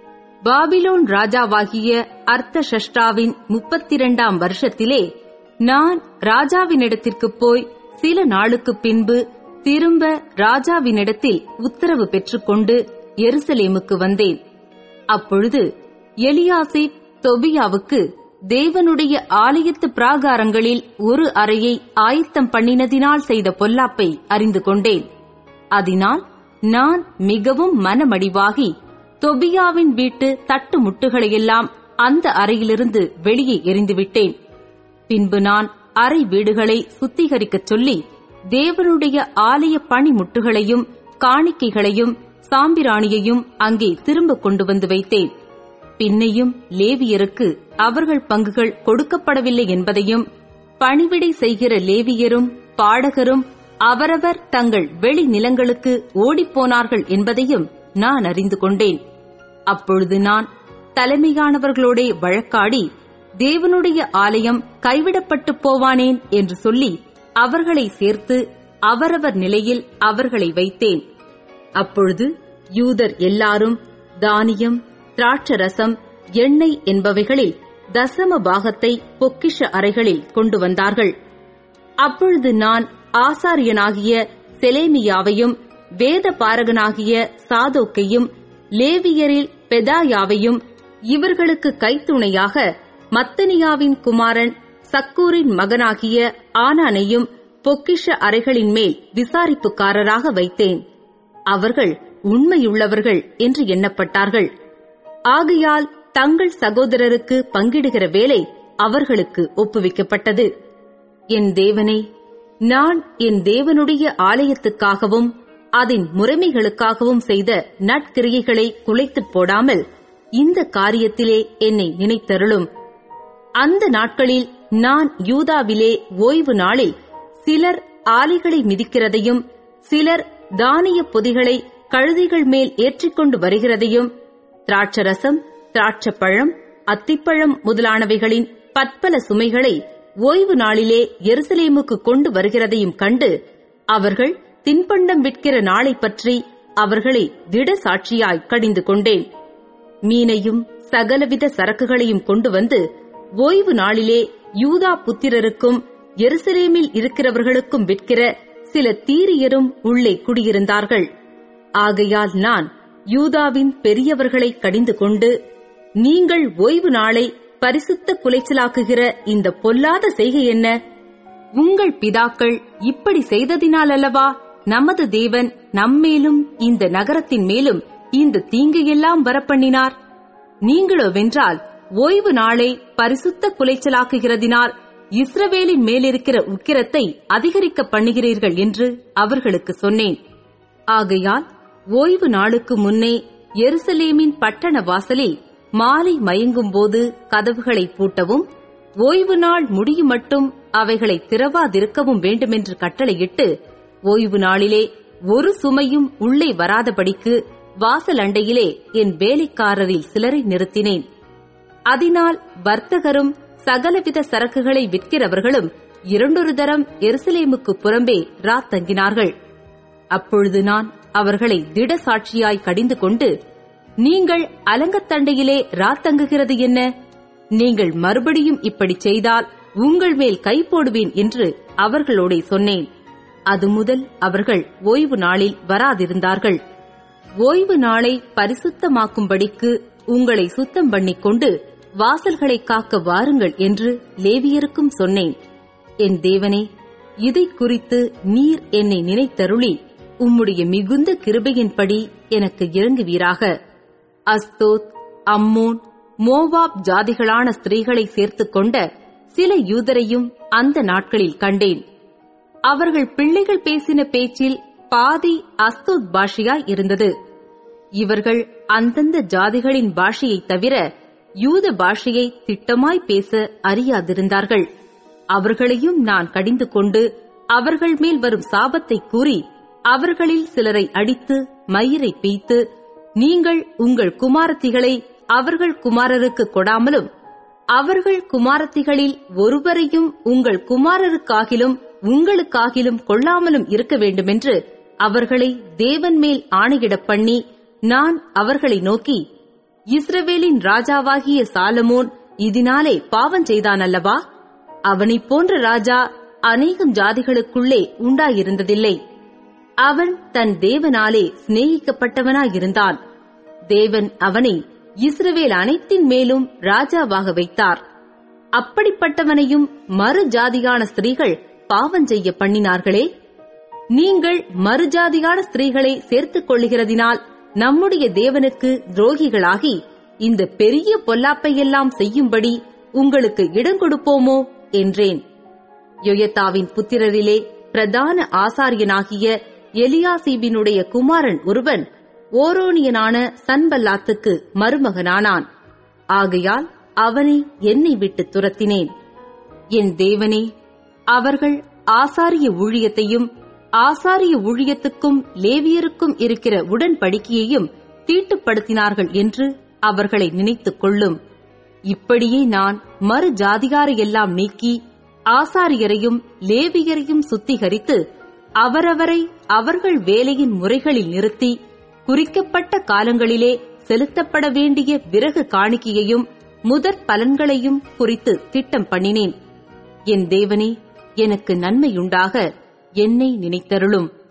பாபிலோன் ராஜாவாகிய அர்த்தஷஷ்டாவின் முப்பத்திரண்டாம் வருஷத்திலே நான் ராஜாவினிடத்திற்கு போய் சில நாளுக்கு பின்பு திரும்ப ராஜாவினிடத்தில் உத்தரவு பெற்றுக்கொண்டு எருசலேமுக்கு வந்தேன் அப்பொழுது எலியாசிப் தொபியாவுக்கு தேவனுடைய ஆலயத்து பிராகாரங்களில் ஒரு அறையை ஆயத்தம் பண்ணினதினால் செய்த பொல்லாப்பை அறிந்து கொண்டேன் அதனால் நான் மிகவும் மனமடிவாகி தொபியாவின் வீட்டு தட்டு முட்டுகளையெல்லாம் அந்த அறையிலிருந்து வெளியே எறிந்துவிட்டேன் பின்பு நான் அறை வீடுகளை சுத்திகரிக்கச் சொல்லி தேவனுடைய ஆலய பணிமுட்டுகளையும் காணிக்கைகளையும் சாம்பிராணியையும் அங்கே திரும்ப கொண்டு வந்து வைத்தேன் பின்னையும் லேவியருக்கு அவர்கள் பங்குகள் கொடுக்கப்படவில்லை என்பதையும் பணிவிடை செய்கிற லேவியரும் பாடகரும் அவரவர் தங்கள் வெளி நிலங்களுக்கு ஓடிப்போனார்கள் என்பதையும் நான் அறிந்து கொண்டேன் அப்பொழுது நான் தலைமையானவர்களோடே வழக்காடி தேவனுடைய ஆலயம் கைவிடப்பட்டு போவானேன் என்று சொல்லி அவர்களை சேர்த்து அவரவர் நிலையில் அவர்களை வைத்தேன் அப்பொழுது யூதர் எல்லாரும் தானியம் திராட்சரசம் எண்ணெய் என்பவைகளில் தசம பாகத்தை பொக்கிஷ அறைகளில் கொண்டு வந்தார்கள் அப்பொழுது நான் ஆசாரியனாகிய செலேமியாவையும் வேத பாரகனாகிய சாதோக்கையும் லேவியரில் பெதாயாவையும் இவர்களுக்கு கைத்துணையாக மத்தனியாவின் குமாரன் சக்கூரின் மகனாகிய ஆனானையும் பொக்கிஷ அறைகளின் மேல் விசாரிப்புக்காரராக வைத்தேன் அவர்கள் உண்மையுள்ளவர்கள் என்று எண்ணப்பட்டார்கள் ஆகையால் தங்கள் சகோதரருக்கு பங்கிடுகிற வேலை அவர்களுக்கு ஒப்புவிக்கப்பட்டது என் தேவனே நான் என் தேவனுடைய ஆலயத்துக்காகவும் அதன் முறைமைகளுக்காகவும் செய்த நட்கிரியைகளை குலைத்துப் போடாமல் இந்த காரியத்திலே என்னை நினைத்தருளும் அந்த நாட்களில் நான் யூதாவிலே ஓய்வு நாளில் சிலர் ஆலைகளை மிதிக்கிறதையும் சிலர் தானிய பொதிகளை கழுதைகள் மேல் ஏற்றிக்கொண்டு வருகிறதையும் திராட்சரசம் திராட்சப்பழம் அத்திப்பழம் முதலானவைகளின் பற்பல சுமைகளை ஓய்வு நாளிலே எருசலேமுக்கு கொண்டு வருகிறதையும் கண்டு அவர்கள் தின்பண்டம் விற்கிற நாளை பற்றி அவர்களை திட சாட்சியாய் கடிந்து கொண்டேன் மீனையும் சகலவித சரக்குகளையும் கொண்டு வந்து ஓய்வு நாளிலே யூதா புத்திரருக்கும் எருசலேமில் இருக்கிறவர்களுக்கும் விற்கிற சில தீரியரும் உள்ளே குடியிருந்தார்கள் ஆகையால் நான் யூதாவின் பெரியவர்களை கடிந்து கொண்டு நீங்கள் ஓய்வு நாளை பரிசுத்த குலைச்சலாக்குகிற இந்த பொல்லாத செய்கை என்ன உங்கள் பிதாக்கள் இப்படி செய்ததினால் அல்லவா நமது தேவன் நம்மேலும் இந்த நகரத்தின் மேலும் இந்த தீங்கையெல்லாம் வரப்பண்ணினார் நீங்களோ வென்றால் ஓய்வு நாளை பரிசுத்த குலைச்சலாக்குகிறதினால் இஸ்ரவேலின் மேலிருக்கிற உக்கிரத்தை அதிகரிக்க பண்ணுகிறீர்கள் என்று அவர்களுக்கு சொன்னேன் ஆகையால் ஓய்வு நாளுக்கு முன்னே எருசலேமின் பட்டண வாசலில் மாலை மயங்கும்போது கதவுகளை பூட்டவும் ஓய்வு நாள் முடியும் மட்டும் அவைகளை திறவாதிருக்கவும் வேண்டுமென்று கட்டளையிட்டு ஓய்வு நாளிலே ஒரு சுமையும் உள்ளே வராதபடிக்கு வாசல் அண்டையிலே என் வேலைக்காரரில் சிலரை நிறுத்தினேன் அதனால் வர்த்தகரும் சகலவித சரக்குகளை விற்கிறவர்களும் இரண்டொரு தரம் எருசலேமுக்கு புறம்பே ராத்தங்கினார்கள் அப்பொழுது நான் அவர்களை திட சாட்சியாய் கடிந்து கொண்டு நீங்கள் அலங்கத்தண்டையிலே ராத்தங்குகிறது என்ன நீங்கள் மறுபடியும் இப்படி செய்தால் உங்கள் மேல் கை போடுவேன் என்று அவர்களோடே சொன்னேன் அது முதல் அவர்கள் ஓய்வு நாளில் வராதிருந்தார்கள் ஓய்வு நாளை பரிசுத்தமாக்கும்படிக்கு உங்களை சுத்தம் பண்ணிக்கொண்டு வாசல்களை காக்க வாருங்கள் என்று லேவியருக்கும் சொன்னேன் என் தேவனே இதைக் குறித்து நீர் என்னை நினைத்தருளி உம்முடைய மிகுந்த கிருபையின்படி எனக்கு இறங்குவீராக அஸ்தோத் அம்மோன் மோவாப் ஜாதிகளான ஸ்திரீகளை சேர்த்துக் கொண்ட சில யூதரையும் அந்த நாட்களில் கண்டேன் அவர்கள் பிள்ளைகள் பேசின பேச்சில் பாதி அஸ்தோத் பாஷையாய் இருந்தது இவர்கள் அந்தந்த ஜாதிகளின் பாஷையைத் தவிர யூத பாஷையை திட்டமாய் பேச அறியாதிருந்தார்கள் அவர்களையும் நான் கடிந்து கொண்டு அவர்கள் மேல் வரும் சாபத்தை கூறி அவர்களில் சிலரை அடித்து மயிரை பீய்த்து நீங்கள் உங்கள் குமாரத்திகளை அவர்கள் குமாரருக்கு கொடாமலும் அவர்கள் குமாரத்திகளில் ஒருவரையும் உங்கள் குமாரருக்காகிலும் உங்களுக்காகிலும் கொள்ளாமலும் இருக்க வேண்டுமென்று அவர்களை தேவன் மேல் ஆணையிடப் பண்ணி நான் அவர்களை நோக்கி இஸ்ரவேலின் ராஜாவாகிய சாலமோன் இதனாலே பாவம் செய்தான் அல்லவா அவனைப் போன்ற ராஜா அநேகம் ஜாதிகளுக்குள்ளே உண்டாயிருந்ததில்லை அவன் தன் தேவனாலே சிநேகிக்கப்பட்டவனாயிருந்தான் தேவன் அவனை இஸ்ரவேல் அனைத்தின் மேலும் ராஜாவாக வைத்தார் அப்படிப்பட்டவனையும் மறு ஜாதியான ஸ்திரீகள் பாவம் செய்ய பண்ணினார்களே நீங்கள் மறுஜாதியான ஸ்திரீகளை சேர்த்துக் கொள்ளுகிறதினால் நம்முடைய தேவனுக்கு துரோகிகளாகி இந்த பெரிய பொல்லாப்பையெல்லாம் செய்யும்படி உங்களுக்கு இடம் கொடுப்போமோ என்றேன் யொயத்தாவின் புத்திரரிலே பிரதான ஆசாரியனாகிய எலியாசீபினுடைய குமாரன் ஒருவன் ஓரோனியனான சன்பல்லாத்துக்கு மருமகனானான் ஆகையால் அவனை என்னை விட்டு துரத்தினேன் என் தேவனே அவர்கள் ஆசாரிய ஊழியத்தையும் ஆசாரிய ஊழியத்துக்கும் லேவியருக்கும் இருக்கிற உடன்படிக்கையையும் தீட்டுப்படுத்தினார்கள் என்று அவர்களை நினைத்துக் கொள்ளும் இப்படியே நான் மறு ஜாதிகாரையெல்லாம் நீக்கி ஆசாரியரையும் லேவியரையும் சுத்திகரித்து அவரவரை அவர்கள் வேலையின் முறைகளில் நிறுத்தி குறிக்கப்பட்ட காலங்களிலே செலுத்தப்பட வேண்டிய விறகு காணிக்கையையும் முதற் பலன்களையும் குறித்து திட்டம் பண்ணினேன் என் தேவனே எனக்கு நன்மையுண்டாக என்னை நினைத்தருளும்